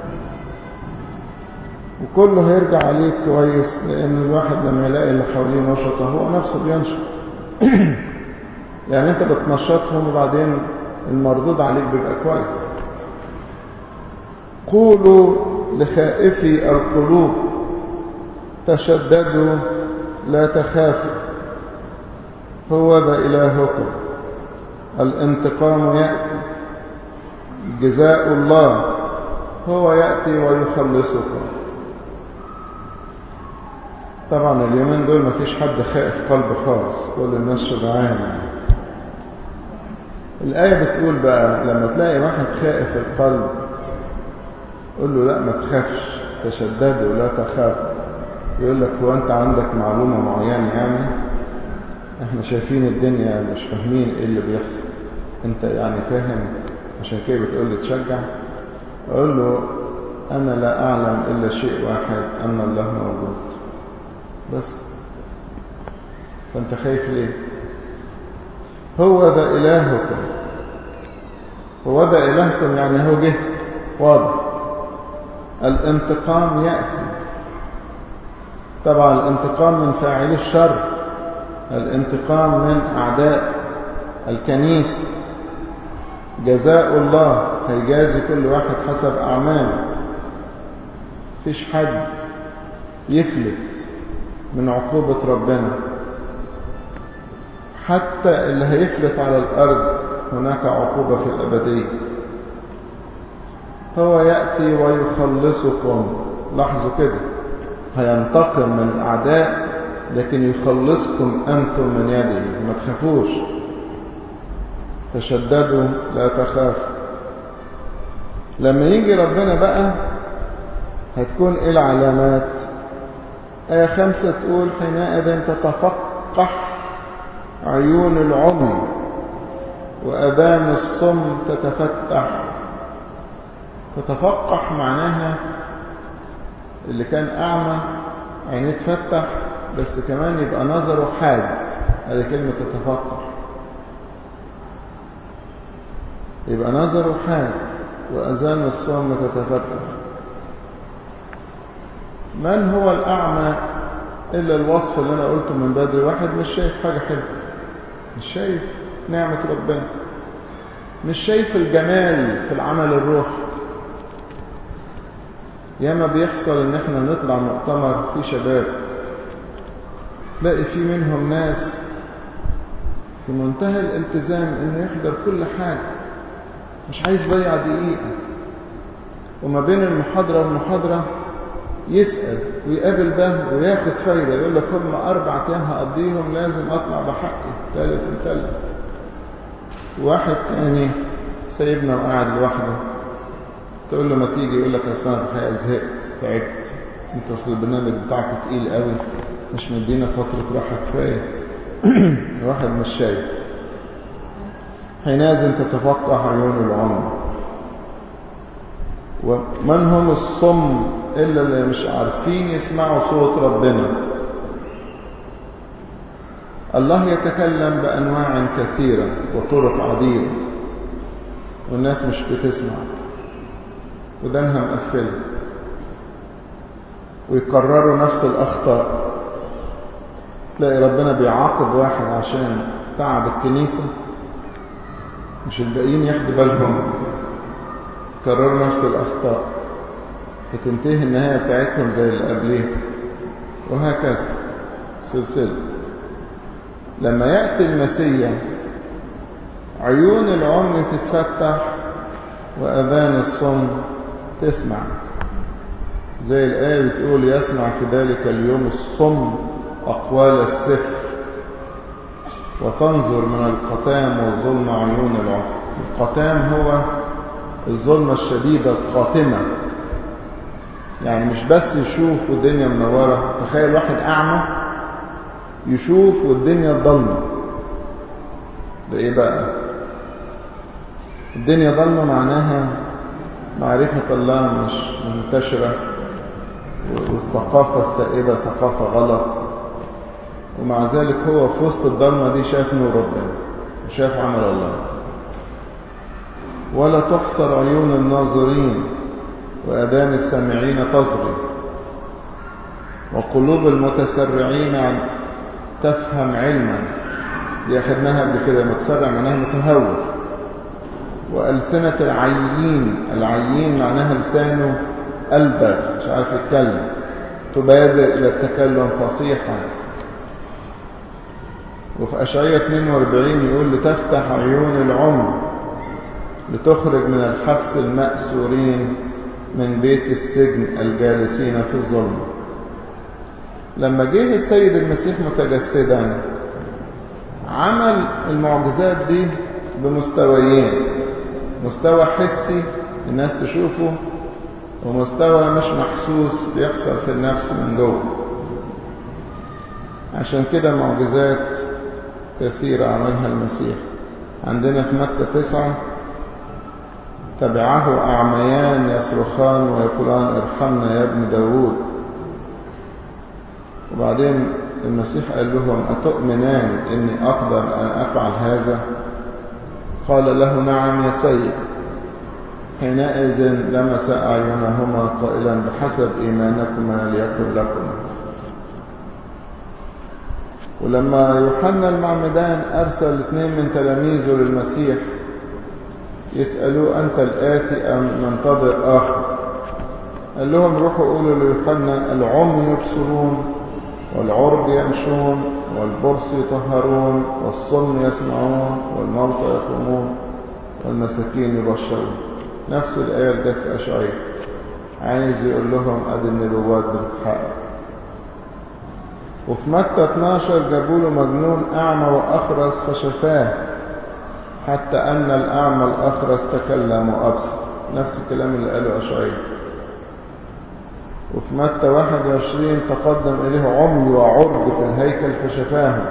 وكله هيرجع عليك كويس لأن الواحد لما يلاقي اللي حواليه نشطة هو نفسه بينشط يعني أنت بتنشطهم وبعدين المردود عليك بيبقى كويس قولوا لخائفي القلوب تشددوا لا تخافوا هو ذا إلهكم الانتقام يأتي جزاء الله هو يأتي ويخلصكم طبعا اليومين دول ما فيش حد خائف قلب خالص كل الناس شجعان الآية بتقول بقى لما تلاقي واحد خائف القلب قول له لا ما تخافش تشددوا لا تخافوا يقول لك هو أنت عندك معلومة معينة يعني احنا شايفين الدنيا مش فاهمين ايه اللي بيحصل انت يعني فاهم عشان كده بتقول لي تشجع اقول له انا لا اعلم الا شيء واحد ان الله موجود بس فانت خايف ليه هو ذا الهكم هو ذا الهكم يعني هو جه واضح الانتقام ياتي طبعا الانتقام من فاعلي الشر الانتقام من أعداء الكنيسة جزاء الله هيجازي كل واحد حسب أعماله فيش حد يفلت من عقوبة ربنا حتى اللي هيفلت على الأرض هناك عقوبة في الأبدية هو يأتي ويخلصكم لاحظوا كده هينتقم من الأعداء لكن يخلصكم أنتم من يده ما تخافوش تشددوا لا تخافوا لما يجي ربنا بقى هتكون ايه العلامات آية خمسة تقول حينئذ تتفقح عيون العمي وأذان الصم تتفتح تتفقح معناها اللي كان أعمى عينيه تفتح بس كمان يبقى نظره حاد هذه كلمة تتفقه يبقى نظره حاد وأذان الصوم تتفتح من هو الأعمى إلا الوصف اللي أنا قلته من بدري واحد مش شايف حاجة حلوة مش شايف نعمة ربنا مش شايف الجمال في العمل الروحي ياما بيحصل ان احنا نطلع مؤتمر في شباب تلاقي في منهم ناس في منتهى الالتزام انه يحضر كل حاجة مش عايز يضيع دقيقة وما بين المحاضرة والمحاضرة يسأل ويقابل ده وياخد فايدة يقول لك هم أربع أيام هقضيهم لازم أطلع بحقي ثالث وثالث واحد تاني سايبنا وقاعد لوحده تقول له ما تيجي يقول لك أصل أنا الحقيقة زهقت تعبت أنت أصل البرنامج بتاعك تقيل قوي مش مدينا فترة راحة كفاية الواحد مش شايف حينئذ تتفقع عيون العمر ومن هم الصم إلا اللي مش عارفين يسمعوا صوت ربنا الله يتكلم بأنواع كثيرة وطرق عديدة والناس مش بتسمع ودانها مقفلة ويكرروا نفس الأخطاء تلاقي ربنا بيعاقب واحد عشان تعب الكنيسة مش الباقيين ياخدوا بالهم كرروا نفس الأخطاء فتنتهي النهاية بتاعتهم زي اللي قبليه وهكذا سلسلة لما يأتي المسيح عيون العمي تتفتح وأذان الصم تسمع زي الآية بتقول يسمع في ذلك اليوم الصم أقوال السفر وتنظر من القتام والظلم عيون العمر القتام هو الظلمة الشديدة القاتمة يعني مش بس يشوف والدنيا منورة تخيل واحد أعمى يشوف والدنيا ضلمة ده إيه بقى الدنيا ضلمة معناها معرفة الله مش منتشرة والثقافة السائدة ثقافة غلط ومع ذلك هو في وسط الضلمة دي شاف نور ربنا وشاف عمل الله ولا تحصر عيون الناظرين وأذان السامعين تصغي وقلوب المتسرعين عن تفهم علما دي أخذناها قبل كده متسرع معناها متهور وألسنة العيين العيين معناها لسانه ألبر مش عارف يتكلم تبادر إلى التكلم فصيحا وفي أشعية 42 يقول لتفتح عيون العمر لتخرج من الحبس المأسورين من بيت السجن الجالسين في الظلم لما جه السيد المسيح متجسدا عمل المعجزات دي بمستويين مستوى حسي الناس تشوفه ومستوى مش محسوس بيحصل في النفس من جوه عشان كده معجزات كثيرة عملها المسيح عندنا في متى تسعة تبعه أعميان يصرخان ويقولان ارحمنا يا ابن داود وبعدين المسيح قال لهم أتؤمنان إني أقدر أن أفعل هذا قال له نعم يا سيد حينئذ لمس أعينهما قائلا بحسب إيمانكما ليكن لكما ولما يوحنا المعمدان أرسل اثنين من تلاميذه للمسيح يسألوه أنت الآتي أم ننتظر آخر قال لهم روحوا قولوا ليوحنا العمي يبصرون والعرج يمشون والبرص يطهرون والصم يسمعون والموتى يقومون والمساكين يبشرون نفس الآية اللي جت في أشعياء عايز يقول لهم أدي النبوات بتتحقق وفي متى 12 جابوا له مجنون أعمى وأخرس فشفاه حتى أن الأعمى الأخرس تكلم وأبصر نفس الكلام اللي قاله أشعياء وفي متى 21 تقدم إليه عمي وعرج في الهيكل فشفاهم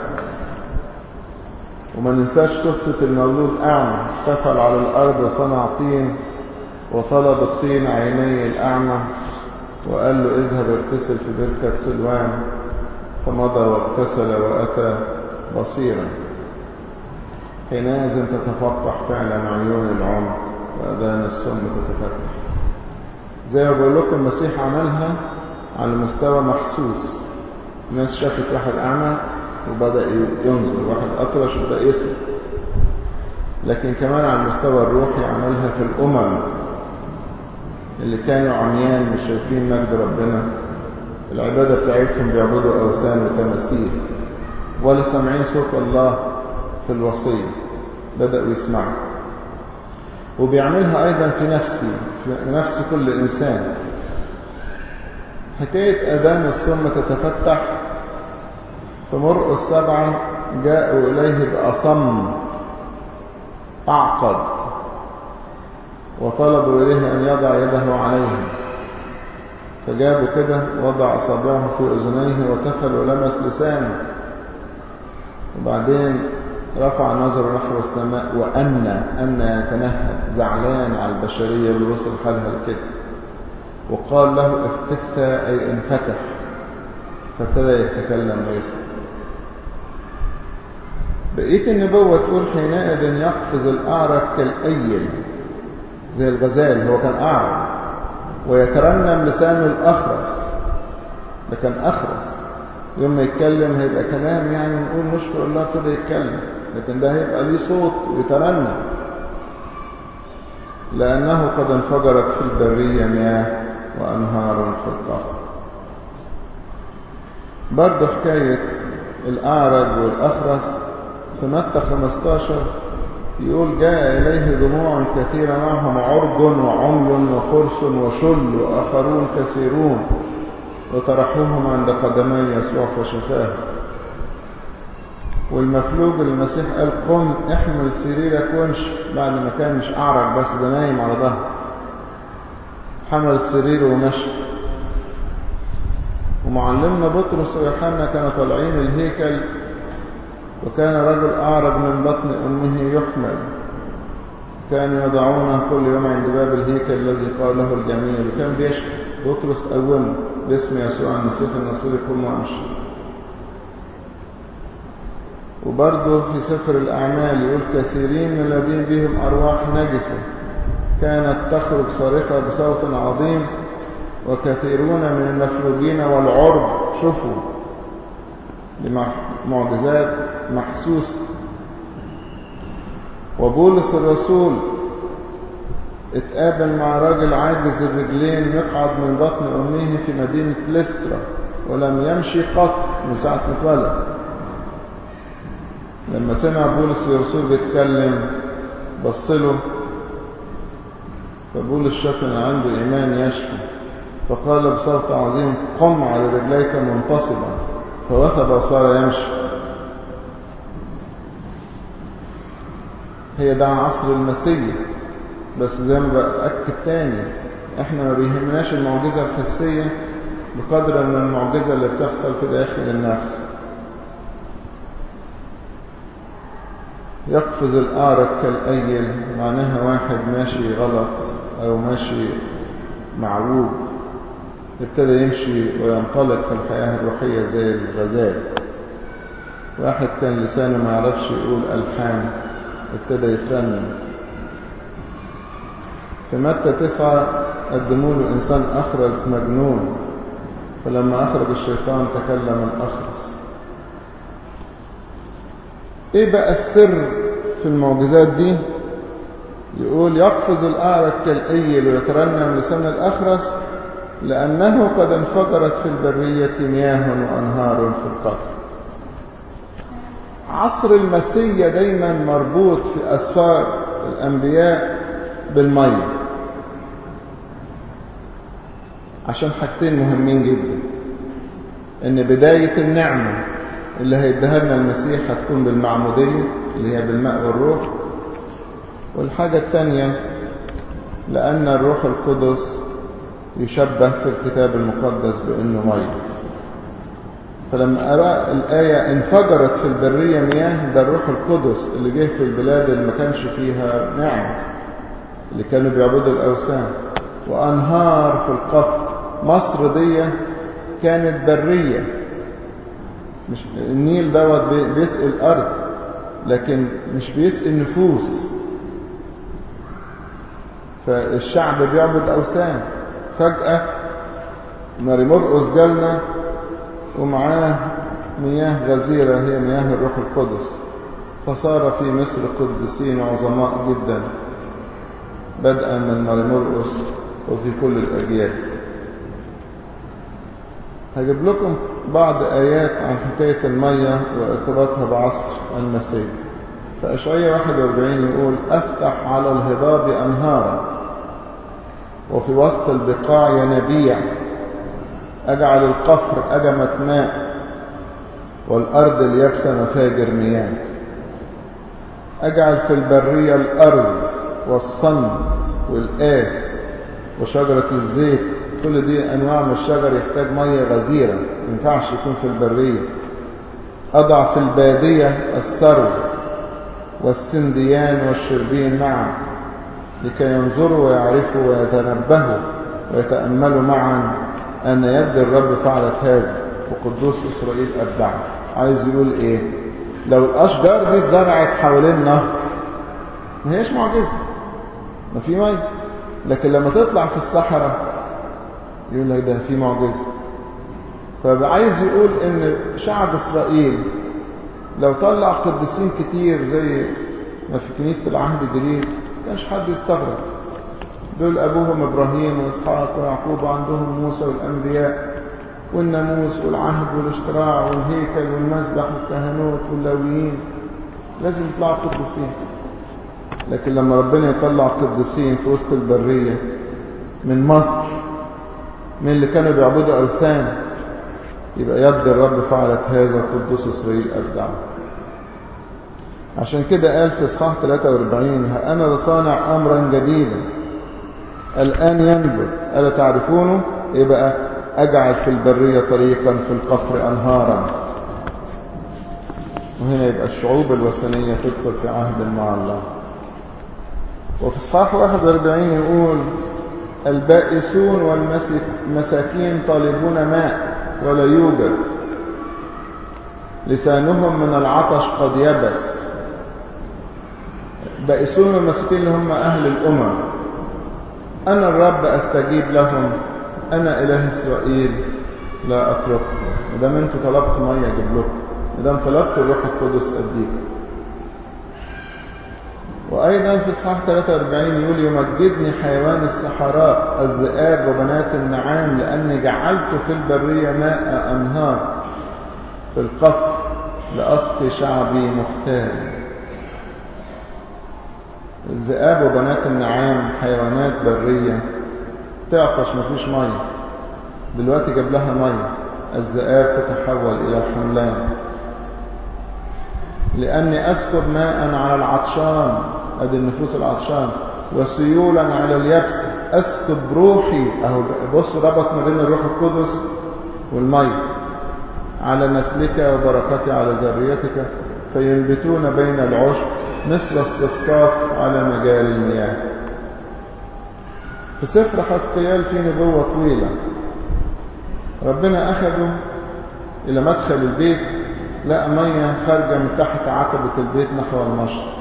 وما ننساش قصة المولود أعمى احتفل على الأرض وصنع طين وطلب الطين عيني الأعمى وقال له اذهب اغتسل في بركة سلوان فمضى واغتسل وأتى بصيرا حينئذ تتفتح فعلا عيون العمر وأذان السم تتفتح زي ما بقول لكم المسيح عملها على مستوى محسوس الناس شافت واحد أعمى وبدأ ينظر واحد أطرش وبدأ يسمع لكن كمان على المستوى الروحي عملها في الأمم اللي كانوا عميان مش شايفين مجد ربنا العبادة بتاعتهم بيعبدوا أوثان وتماثيل ولا سامعين صوت الله في الوصية بدأوا يسمعوا وبيعملها أيضا في نفسي في نفس كل إنسان حكاية أذان السم تتفتح في مرء السبعة جاءوا إليه بأصم أعقد وطلبوا إليه أن يضع يده عليهم فجابوا كده وضع أصابعه في أذنيه وتفل ولمس لسانه وبعدين رفع نظره نحو السماء وأن أن يتنهد زعلان على البشرية اللي وصل حالها لكده وقال له افتت أي انفتح فابتدى يتكلم ويسمع بقية النبوة تقول حينئذ يقفز الأعرج كالأيل زي الغزال هو كان أعرج ويترنم لسانه الأخرس ده كان أخرس يوم ما يتكلم هيبقى كلام يعني نقول نشكر الله ابتدى يتكلم لكن ده هيبقى ليه صوت ويترنم لأنه قد انفجرت في البرية مياه وأنهار في القفر برضه حكاية الأعرج والأخرس في متى 15 يقول جاء إليه جموع كثيرة معهم عرج وعمي وخرس وشل وآخرون كثيرون وطرحوهم عند قدمي يسوع فشفاه والمفلوج المسيح قال قم احمل سريرك وامشي بعد ما كان مش أعرج بس ده نايم على ظهره حمل السرير ومشي ومعلمنا بطرس ويوحنا كانوا طالعين الهيكل وكان رجل أعرج من بطن أمه يحمل كانوا يضعونه كل يوم عند باب الهيكل الذي قال له الجميع وكان بيشكي بطرس قومه باسم يسوع المسيح النصيري قم وامشي وبرضه في سفر الأعمال يقول كثيرين من الذين بهم أرواح نجسة كانت تخرج صارخة بصوت عظيم وكثيرون من المفلوجين والعرب شوفوا معجزات محسوسة وبولس الرسول اتقابل مع راجل عاجز الرجلين يقعد من بطن أمه في مدينة لسترا ولم يمشي قط من ساعة ما اتولد لما سمع بولس الرسول بيتكلم بص له فبولس شاف ان عنده ايمان يشفي فقال بصوت عظيم قم على رجليك منتصبا فوثب وصار يمشي هي ده عن عصر المسيح بس زي ما بأكد تاني احنا ما بيهمناش المعجزة الحسية بقدر من المعجزة اللي بتحصل في داخل النفس يقفز الأعرج كالأيل معناها واحد ماشي غلط أو ماشي معوج ابتدى يمشي وينطلق في الحياة الروحية زي الغزال واحد كان لسانه ما يعرفش يقول ألحان ابتدى يترنم في متى تسعة قدموا له إنسان أخرس مجنون فلما أخرج الشيطان تكلم الأخرس إيه بقى السر في المعجزات دي يقول يقفز الأعرج كالأيل ويترنم لسان الأخرس لأنه قد انفجرت في البرية مياه وأنهار في القفر عصر المسيا دايما مربوط في أسفار الأنبياء بالمية عشان حاجتين مهمين جدا ان بداية النعمة اللي هيديها لنا المسيح هتكون بالمعمودية اللي هي بالماء والروح والحاجة الثانية لأن الروح القدس يشبه في الكتاب المقدس بأنه مية فلما أرى الآية انفجرت في البرية مياه ده الروح القدس اللي جه في البلاد اللي ما كانش فيها نعمة اللي كانوا بيعبدوا الأوثان وأنهار في القفر مصر دي كانت برية مش النيل دوت بيسقي الأرض لكن مش بيسقي النفوس فالشعب بيعبد أوثان فجأة ماري مرقس جالنا ومعاه مياه غزيرة هي مياه الروح القدس فصار في مصر قديسين عظماء جدا بدءا من ماري مرقس وفي كل الأجيال هجيب لكم بعض آيات عن حكاية المية وارتباطها بعصر المسيح فأشعية 41 يقول أفتح على الهضاب أنهارا وفي وسط البقاع ينابيع أجعل القفر أجمة ماء والأرض اليابسة مفاجر مياه أجعل في البرية الأرز والصند والآس وشجرة الزيت كل دي أنواع من الشجر يحتاج مية غزيرة ما ينفعش يكون في البرية أضع في البادية الثرو والسنديان والشربين معا لكي ينظروا ويعرفوا ويتنبهوا ويتأملوا معا أن يد الرب فعلت هذا وقدوس إسرائيل أبدعه عايز يقول إيه لو الأشجار دي اتزرعت حوالين نهر ما هيش معجزة ما في مية لكن لما تطلع في الصحراء يقول لك ده في معجزة فعايز يقول ان شعب اسرائيل لو طلع قديسين كتير زي ما في كنيسة العهد الجديد كانش حد يستغرب دول ابوهم ابراهيم واسحاق ويعقوب عندهم موسى والانبياء والناموس والعهد والاشتراع والهيكل والمذبح والكهنوت واللاويين لازم يطلعوا قديسين لكن لما ربنا يطلع قديسين في وسط البرية من مصر من اللي كانوا بيعبدوا أوثان يبقى يد الرب فعلت هذا قدوس إسرائيل أبدعه عشان كده قال في إصحاح 43 ها أنا صانع أمرا جديدا الآن ينبت ألا تعرفونه يبقى أجعل في البرية طريقا في القفر أنهارا وهنا يبقى الشعوب الوثنية تدخل في عهد مع الله وفي الصحاح 41 يقول البائسون والمساكين طالبون ماء ولا يوجد لسانهم من العطش قد يبس بائسون والمساكين اللي هم أهل الأمم أنا الرب أستجيب لهم أنا إله إسرائيل لا أترككم مدام أنتوا طلبتوا مية أجيب لكم مدام طلبتوا الروح القدس أديكم وأيضا في إصحاح 43 يقول يمجدني حيوان الصحراء الذئاب وبنات النعام لأني جعلت في البرية ماء أنهار في القفر لأسقي شعبي مختار الذئاب وبنات النعام حيوانات برية تعطش مفيش مية دلوقتي جاب لها مية الذئاب تتحول إلى حملان لأني أسكب ماء على العطشان أدي النفوس العطشان وسيولا على اليبس أسكب روحي أهو بص ربط ما بين الروح القدس والمي على نسلك وبركتي على ذريتك فينبتون بين العشب مثل الصفصاف على مجاري المياه في سفر حسقيال في نبوة طويلة ربنا أخده إلى مدخل البيت لقى مية خارجة من تحت عتبة البيت نحو المشرق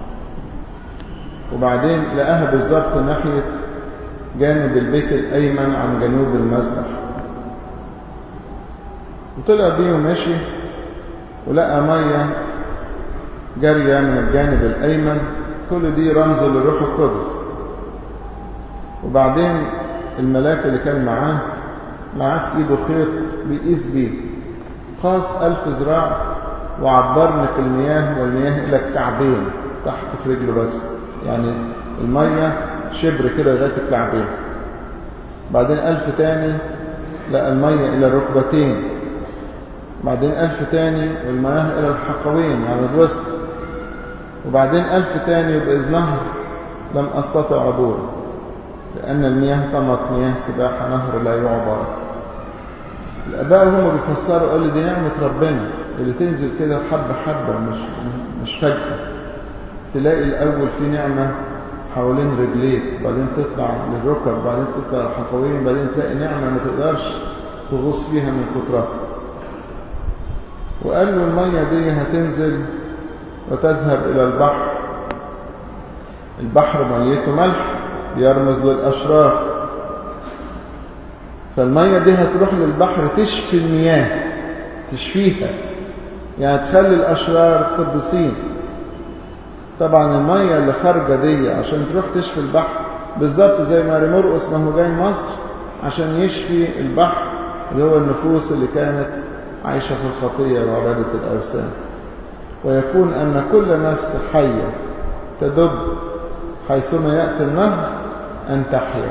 وبعدين لقاها بالظبط ناحية جانب البيت الأيمن عن جنوب المذبح وطلع بيه وماشي ولقى مية جارية من الجانب الأيمن كل دي رمز للروح القدس وبعدين الملاك اللي كان معاه معاه في ايده خيط بيقيس بيه قاس ألف ذراع وعبرني في المياه والمياه إلى الكعبين تحت في رجله بس يعني المية شبر كده لغاية الكعبين بعدين ألف تاني لقى المية إلى الركبتين بعدين ألف تاني والمياه إلى الحقوين يعني الوسط وبعدين ألف تاني بإذنها لم أستطع عبوره لأن المياه طمت مياه سباحة نهر لا يعبر الآباء هم بيفسروا قال لي دي نعمة ربنا اللي تنزل كده حبة حبة مش مش فجأة تلاقي الأول في نعمة حوالين رجليك بعدين تطلع للركب بعدين تطلع الحقوين بعدين تلاقي نعمة ما تقدرش تغوص فيها من كترها وقال له المية دي هتنزل وتذهب إلى البحر البحر ميته ملح يرمز للأشرار فالمية دي هتروح للبحر تشفي المياه تشفيها يعني تخلي الأشرار قدسين طبعا المية اللي خارجة دي عشان تروح تشفي البحر بالظبط زي ما مرقس ما هو جاي مصر عشان يشفي البحر اللي هو النفوس اللي كانت عايشة في الخطية وعبادة الأوثان ويكون أن كل نفس حية تدب حيثما يأتي النهر أن تحيا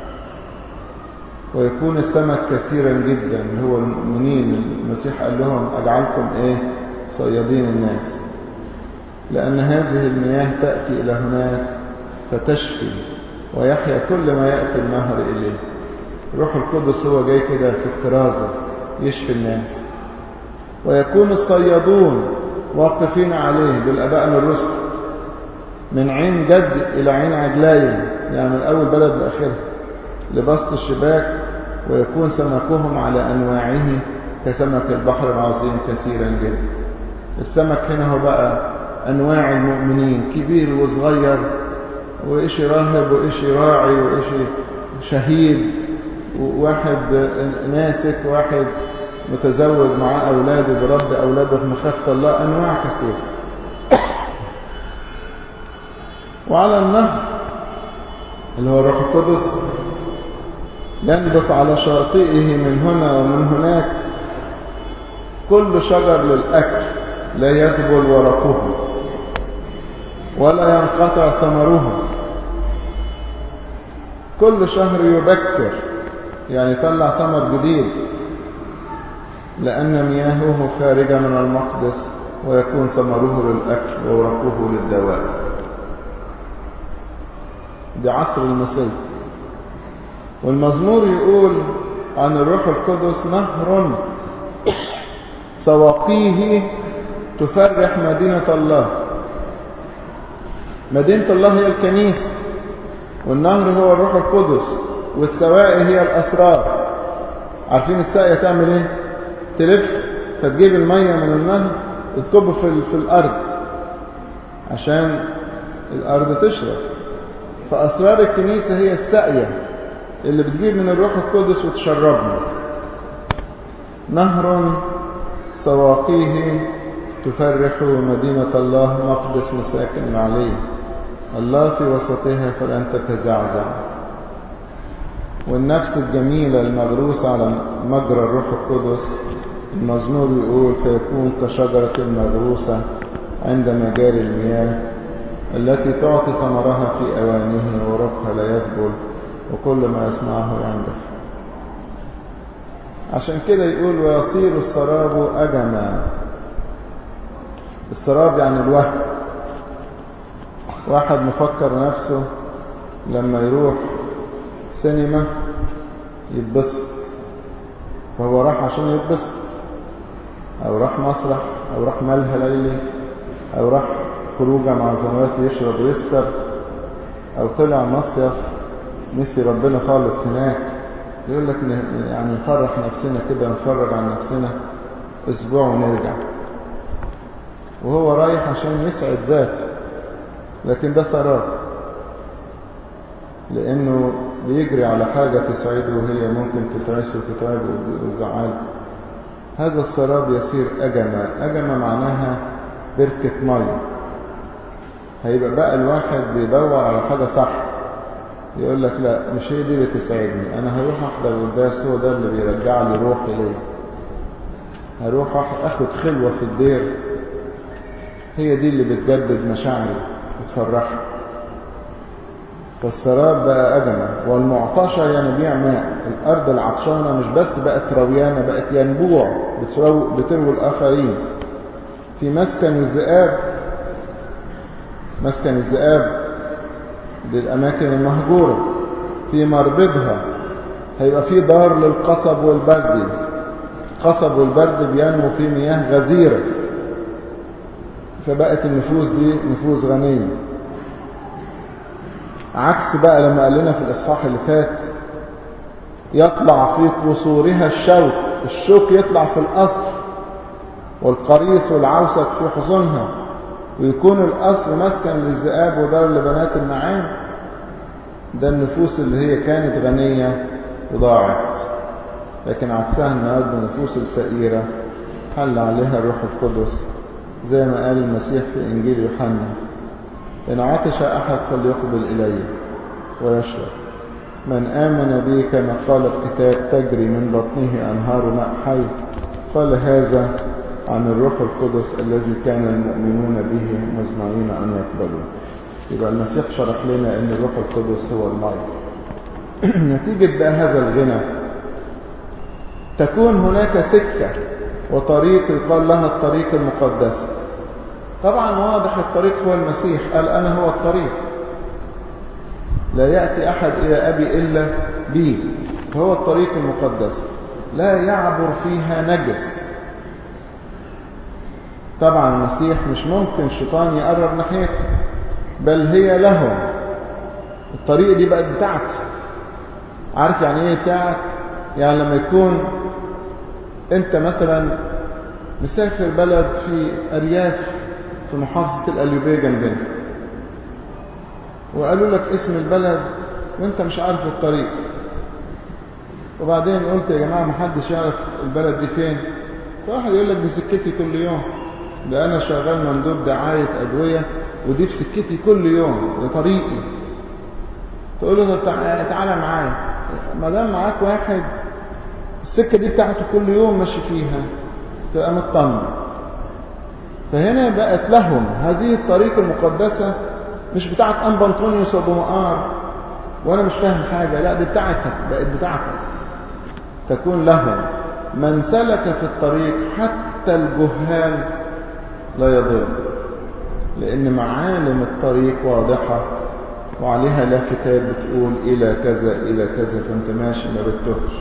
ويكون السمك كثيرا جدا اللي هو المؤمنين المسيح قال لهم أجعلكم إيه صيادين الناس لأن هذه المياه تأتي إلى هناك فتشفي ويحيا كل ما يأتي النهر إليه روح القدس هو جاي كده في الكرازة يشفي الناس ويكون الصيادون واقفين عليه بالأباء الرسل من عين جد إلى عين عجلاين يعني من أول بلد لآخرها لبسط الشباك ويكون سمكهم على أنواعه كسمك البحر العظيم كثيرا جدا السمك هنا هو بقى أنواع المؤمنين كبير وصغير وإشي راهب وإشي راعي وإشي شهيد وواحد ماسك واحد متزوج معاه أولاده برب أولاده في مخافة الله أنواع كثيرة وعلى النهر اللي هو الروح القدس ينبت على شاطئه من هنا ومن هناك كل شجر للأكل لا يذبل ورقه ولا ينقطع ثمره كل شهر يبكر يعني يطلع ثمر جديد لأن مياهه خارجة من المقدس ويكون ثمره للأكل وورقه للدواء دي عصر المسيح والمزمور يقول عن الروح القدس نهر سواقيه تفرح مدينة الله مدينة الله هي الكنيسة والنهر هو الروح القدس والسواقي هي الأسرار عارفين الساقية تعمل ايه تلف فتجيب المية من النهر وتكب في, في الأرض عشان الأرض تشرب فأسرار الكنيسة هي الساقية اللي بتجيب من الروح القدس وتشربنا نهر سواقيه تفرح مدينة الله مقدس مساكن عليه الله في وسطها فلن تتزعزع والنفس الجميلة المغروسة على مجرى الروح القدس المزمور يقول فيكون كشجرة المغروسة عند مجاري المياه التي تعطي ثمرها في أوانه ورقها لا يذبل وكل ما يصنعه ينجح عشان كده يقول ويصير السراب أجما السراب يعني الوهم واحد مفكر نفسه لما يروح سينما يتبسط فهو راح عشان يتبسط او راح مسرح او راح ملهى ليلي او راح خروجه مع زملاته يشرب ويسكر او طلع مصيف نسي ربنا خالص هناك يقول لك يعني نفرح نفسنا كده ونفرج عن نفسنا اسبوع ونرجع وهو رايح عشان يسعد ذاته لكن ده سراب لانه بيجري على حاجة تسعده وهي ممكن تتعسه وتتعبه وتزعله هذا السراب يصير أجمة أجمة معناها بركة مية هيبقى بقى الواحد بيدور على حاجة صح يقول لك لا مش هي دي اللي تسعدني انا هروح احضر القداس هو ده اللي بيرجع لي روحي ليه هروح اخد خلوة في الدير هي دي اللي بتجدد مشاعري بتفرحني فالسراب بقى أجمع والمعطشة ينبيع ماء الأرض العطشانة مش بس بقت رويانة بقت ينبوع بتروي الآخرين في مسكن الذئاب مسكن الذئاب دي الأماكن المهجورة في مربضها هيبقى في دار للقصب والبرد القصب والبرد بينمو في مياه غزيرة فبقت النفوس دي نفوس غنية عكس بقى لما قال لنا في الإصحاح اللي فات يطلع في قصورها الشوك الشوك يطلع في القصر والقريص والعوسك في حصونها ويكون القصر مسكن للذئاب ودار لبنات النعام ده النفوس اللي هي كانت غنية وضاعت لكن عكسها النهارده النفوس الفقيرة حل عليها الروح القدس زي ما قال المسيح في إنجيل يوحنا إن عطش أحد فليقبل إلي ويشرب من آمن بي كما قال الكتاب تجري من بطنه أنهار ماء حي قال هذا عن الروح القدس الذي كان المؤمنون به مزمعين أن يقبلوا يبقى المسيح شرح لنا أن الروح القدس هو الماء نتيجة بقى هذا الغنى تكون هناك سكة وطريق يقال لها الطريق المقدسة طبعا واضح الطريق هو المسيح قال أنا هو الطريق لا يأتي أحد إلى أبي إلا بي فهو الطريق المقدس لا يعبر فيها نجس طبعا المسيح مش ممكن الشيطان يقرب ناحيته بل هي لهم الطريق دي بقت بتاعتي عارف يعني ايه بتاعك يعني لما يكون انت مثلا مسافر بلد في ارياف في محافظة القليوبية جنبنا وقالوا لك اسم البلد وانت مش عارف الطريق وبعدين قلت يا جماعة محدش يعرف البلد دي فين فواحد يقول لك دي سكتي كل يوم ده انا شغال مندوب دعاية ادوية ودي في سكتي كل يوم ده طريقي تقول له طب تعالى معايا ما دام معاك واحد السكة دي بتاعته كل يوم ماشي فيها تبقى مطمن فهنا بقت لهم هذه الطريق المقدسة مش بتاعت أنبا أنطونيوس وأبو مقار وأنا مش فاهم حاجة لا دي بتاعتك بقت بتاعتك تكون لهم من سلك في الطريق حتى الجهال لا يضل لأن معالم الطريق واضحة وعليها لافتات بتقول إلى كذا إلى كذا فأنت ماشي ما بتتوهش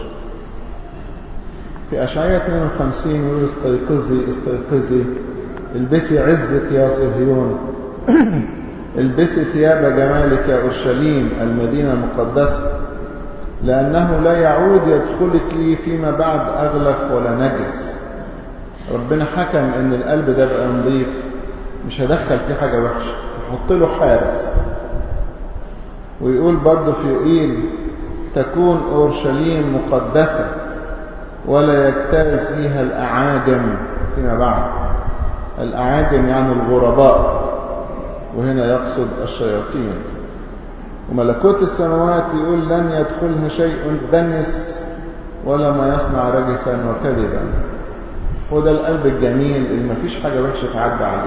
في أشعية 52 يقول استيقظي استيقظي البسي عزك يا صهيون البسي ثياب جمالك يا أورشليم المدينة المقدسة لأنه لا يعود يدخلك فيما بعد أغلف ولا نجس ربنا حكم ان القلب ده بقى نظيف مش هدخل فيه حاجة وحشة يحط له حارس ويقول برضه في يقيل تكون أورشليم مقدسة ولا يجتاز فيها الأعاجم فيما بعد الأعاجم يعني الغرباء وهنا يقصد الشياطين وملكوت السماوات يقول لن يدخلها شيء دنس ولا ما يصنع رجسا وكذبا هو ده القلب الجميل اللي مفيش حاجة وحشة تعدى عليه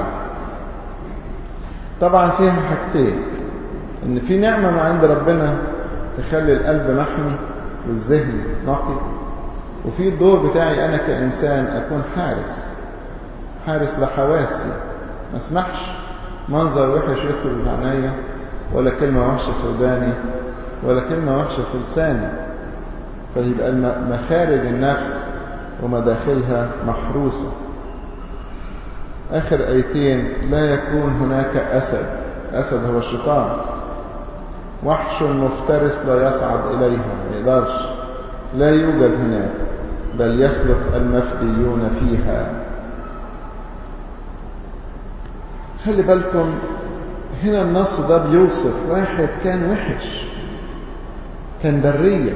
طبعا فيها حاجتين ان في نعمة من عند ربنا تخلي القلب محمي والذهن نقي وفي الدور بتاعي انا كانسان اكون حارس حارس لحواسي ما اسمحش منظر وحش يدخل في عينيا ولا كلمة وحشة في وداني ولا كلمة وحشة في لساني فيبقى مخارج النفس ومداخلها محروسة آخر آيتين لا يكون هناك أسد أسد هو الشيطان وحش مفترس لا يصعد إليها ما يقدرش لا يوجد هناك بل يسلك المفديون فيها خلي بالكم هنا النص ده بيوصف واحد كان وحش كان برية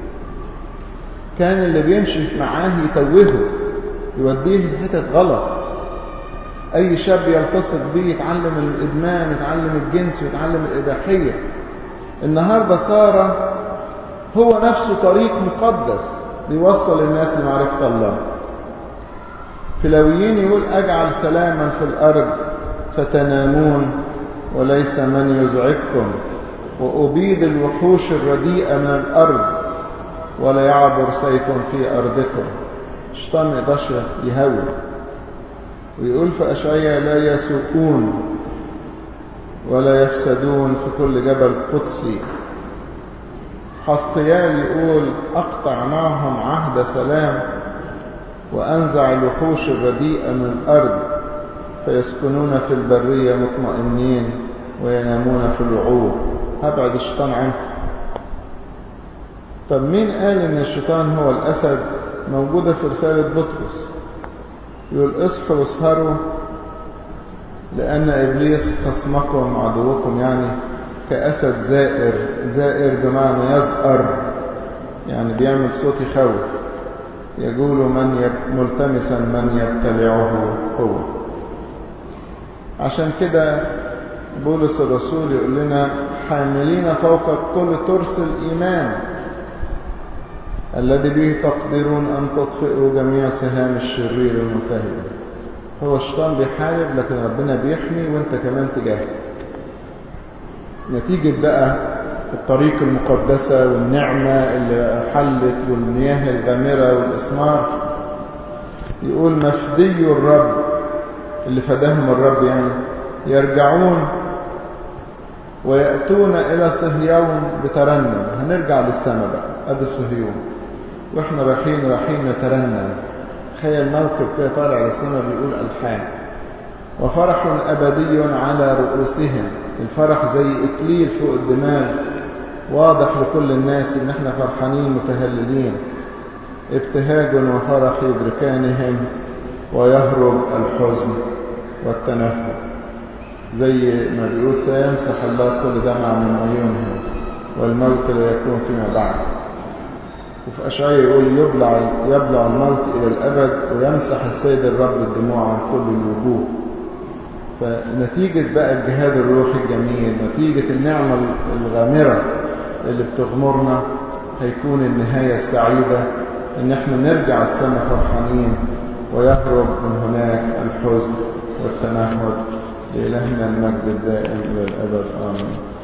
كان اللي بيمشي معاه يتوهه يوديه في حتت غلط أي شاب يلتصق بيه يتعلم الإدمان يتعلم الجنس ويتعلم الإباحية النهاردة صار هو نفسه طريق مقدس بيوصل الناس لمعرفة الله في لاويين يقول أجعل سلاما في الأرض فتنامون وليس من يزعجكم وأبيد الوحوش الرديئة من الأرض ولا يعبر سيف في أرضكم الشيطان ما يقدرش يهوي ويقول في أشعية لا يسوقون ولا يفسدون في كل جبل قدسي حسقيال يقول أقطع معهم عهد سلام وأنزع الوحوش الرديئة من الأرض فيسكنون في البرية مطمئنين وينامون في الوعور هبعد الشيطان عنه طب مين قال ان الشيطان هو الأسد موجودة في رسالة بطرس يقول اصحوا واسهروا لأن إبليس خصمكم عدوكم يعني كأسد زائر زائر بمعنى يزأر يعني بيعمل صوت يخوف يقول من يب ملتمسا من يبتلعه هو عشان كده بولس الرسول يقول لنا حاملين فوق كل ترس الإيمان الذي به تقدرون أن تطفئوا جميع سهام الشرير المنتهي هو الشيطان بيحارب لكن ربنا بيحمي وانت كمان تجاهد نتيجة بقى الطريق المقدسة والنعمة اللي حلت والمياه الغامرة والإسمار يقول مفدي الرب اللي فداهم الرب يعني يرجعون ويأتون إلى صهيون بترنم هنرجع للسماء بقى أدي صهيون وإحنا رايحين رايحين نترنم تخيل موكب كده طالع للسماء بيقول ألحان وفرح أبدي على رؤوسهم الفرح زي إكليل فوق الدماغ واضح لكل الناس إن احنا فرحانين متهللين ابتهاج وفرح يدركانهم ويهرب الحزن والتنهد زي ما بيقول سيمسح الله كل دمع من عيونهم والموت لا يكون فيما بعد وفي أشعية يقول يبلع, يبلع الموت إلى الأبد ويمسح السيد الرب الدموع عن كل الوجوه فنتيجة بقى الجهاد الروحي الجميل نتيجة النعمة الغامرة اللي بتغمرنا هيكون النهاية السعيدة ان احنا نرجع السنة فرحانين ويهرب من هناك الحزن والتنهد لإلهنا المجد الدائم إلى الأبد آمين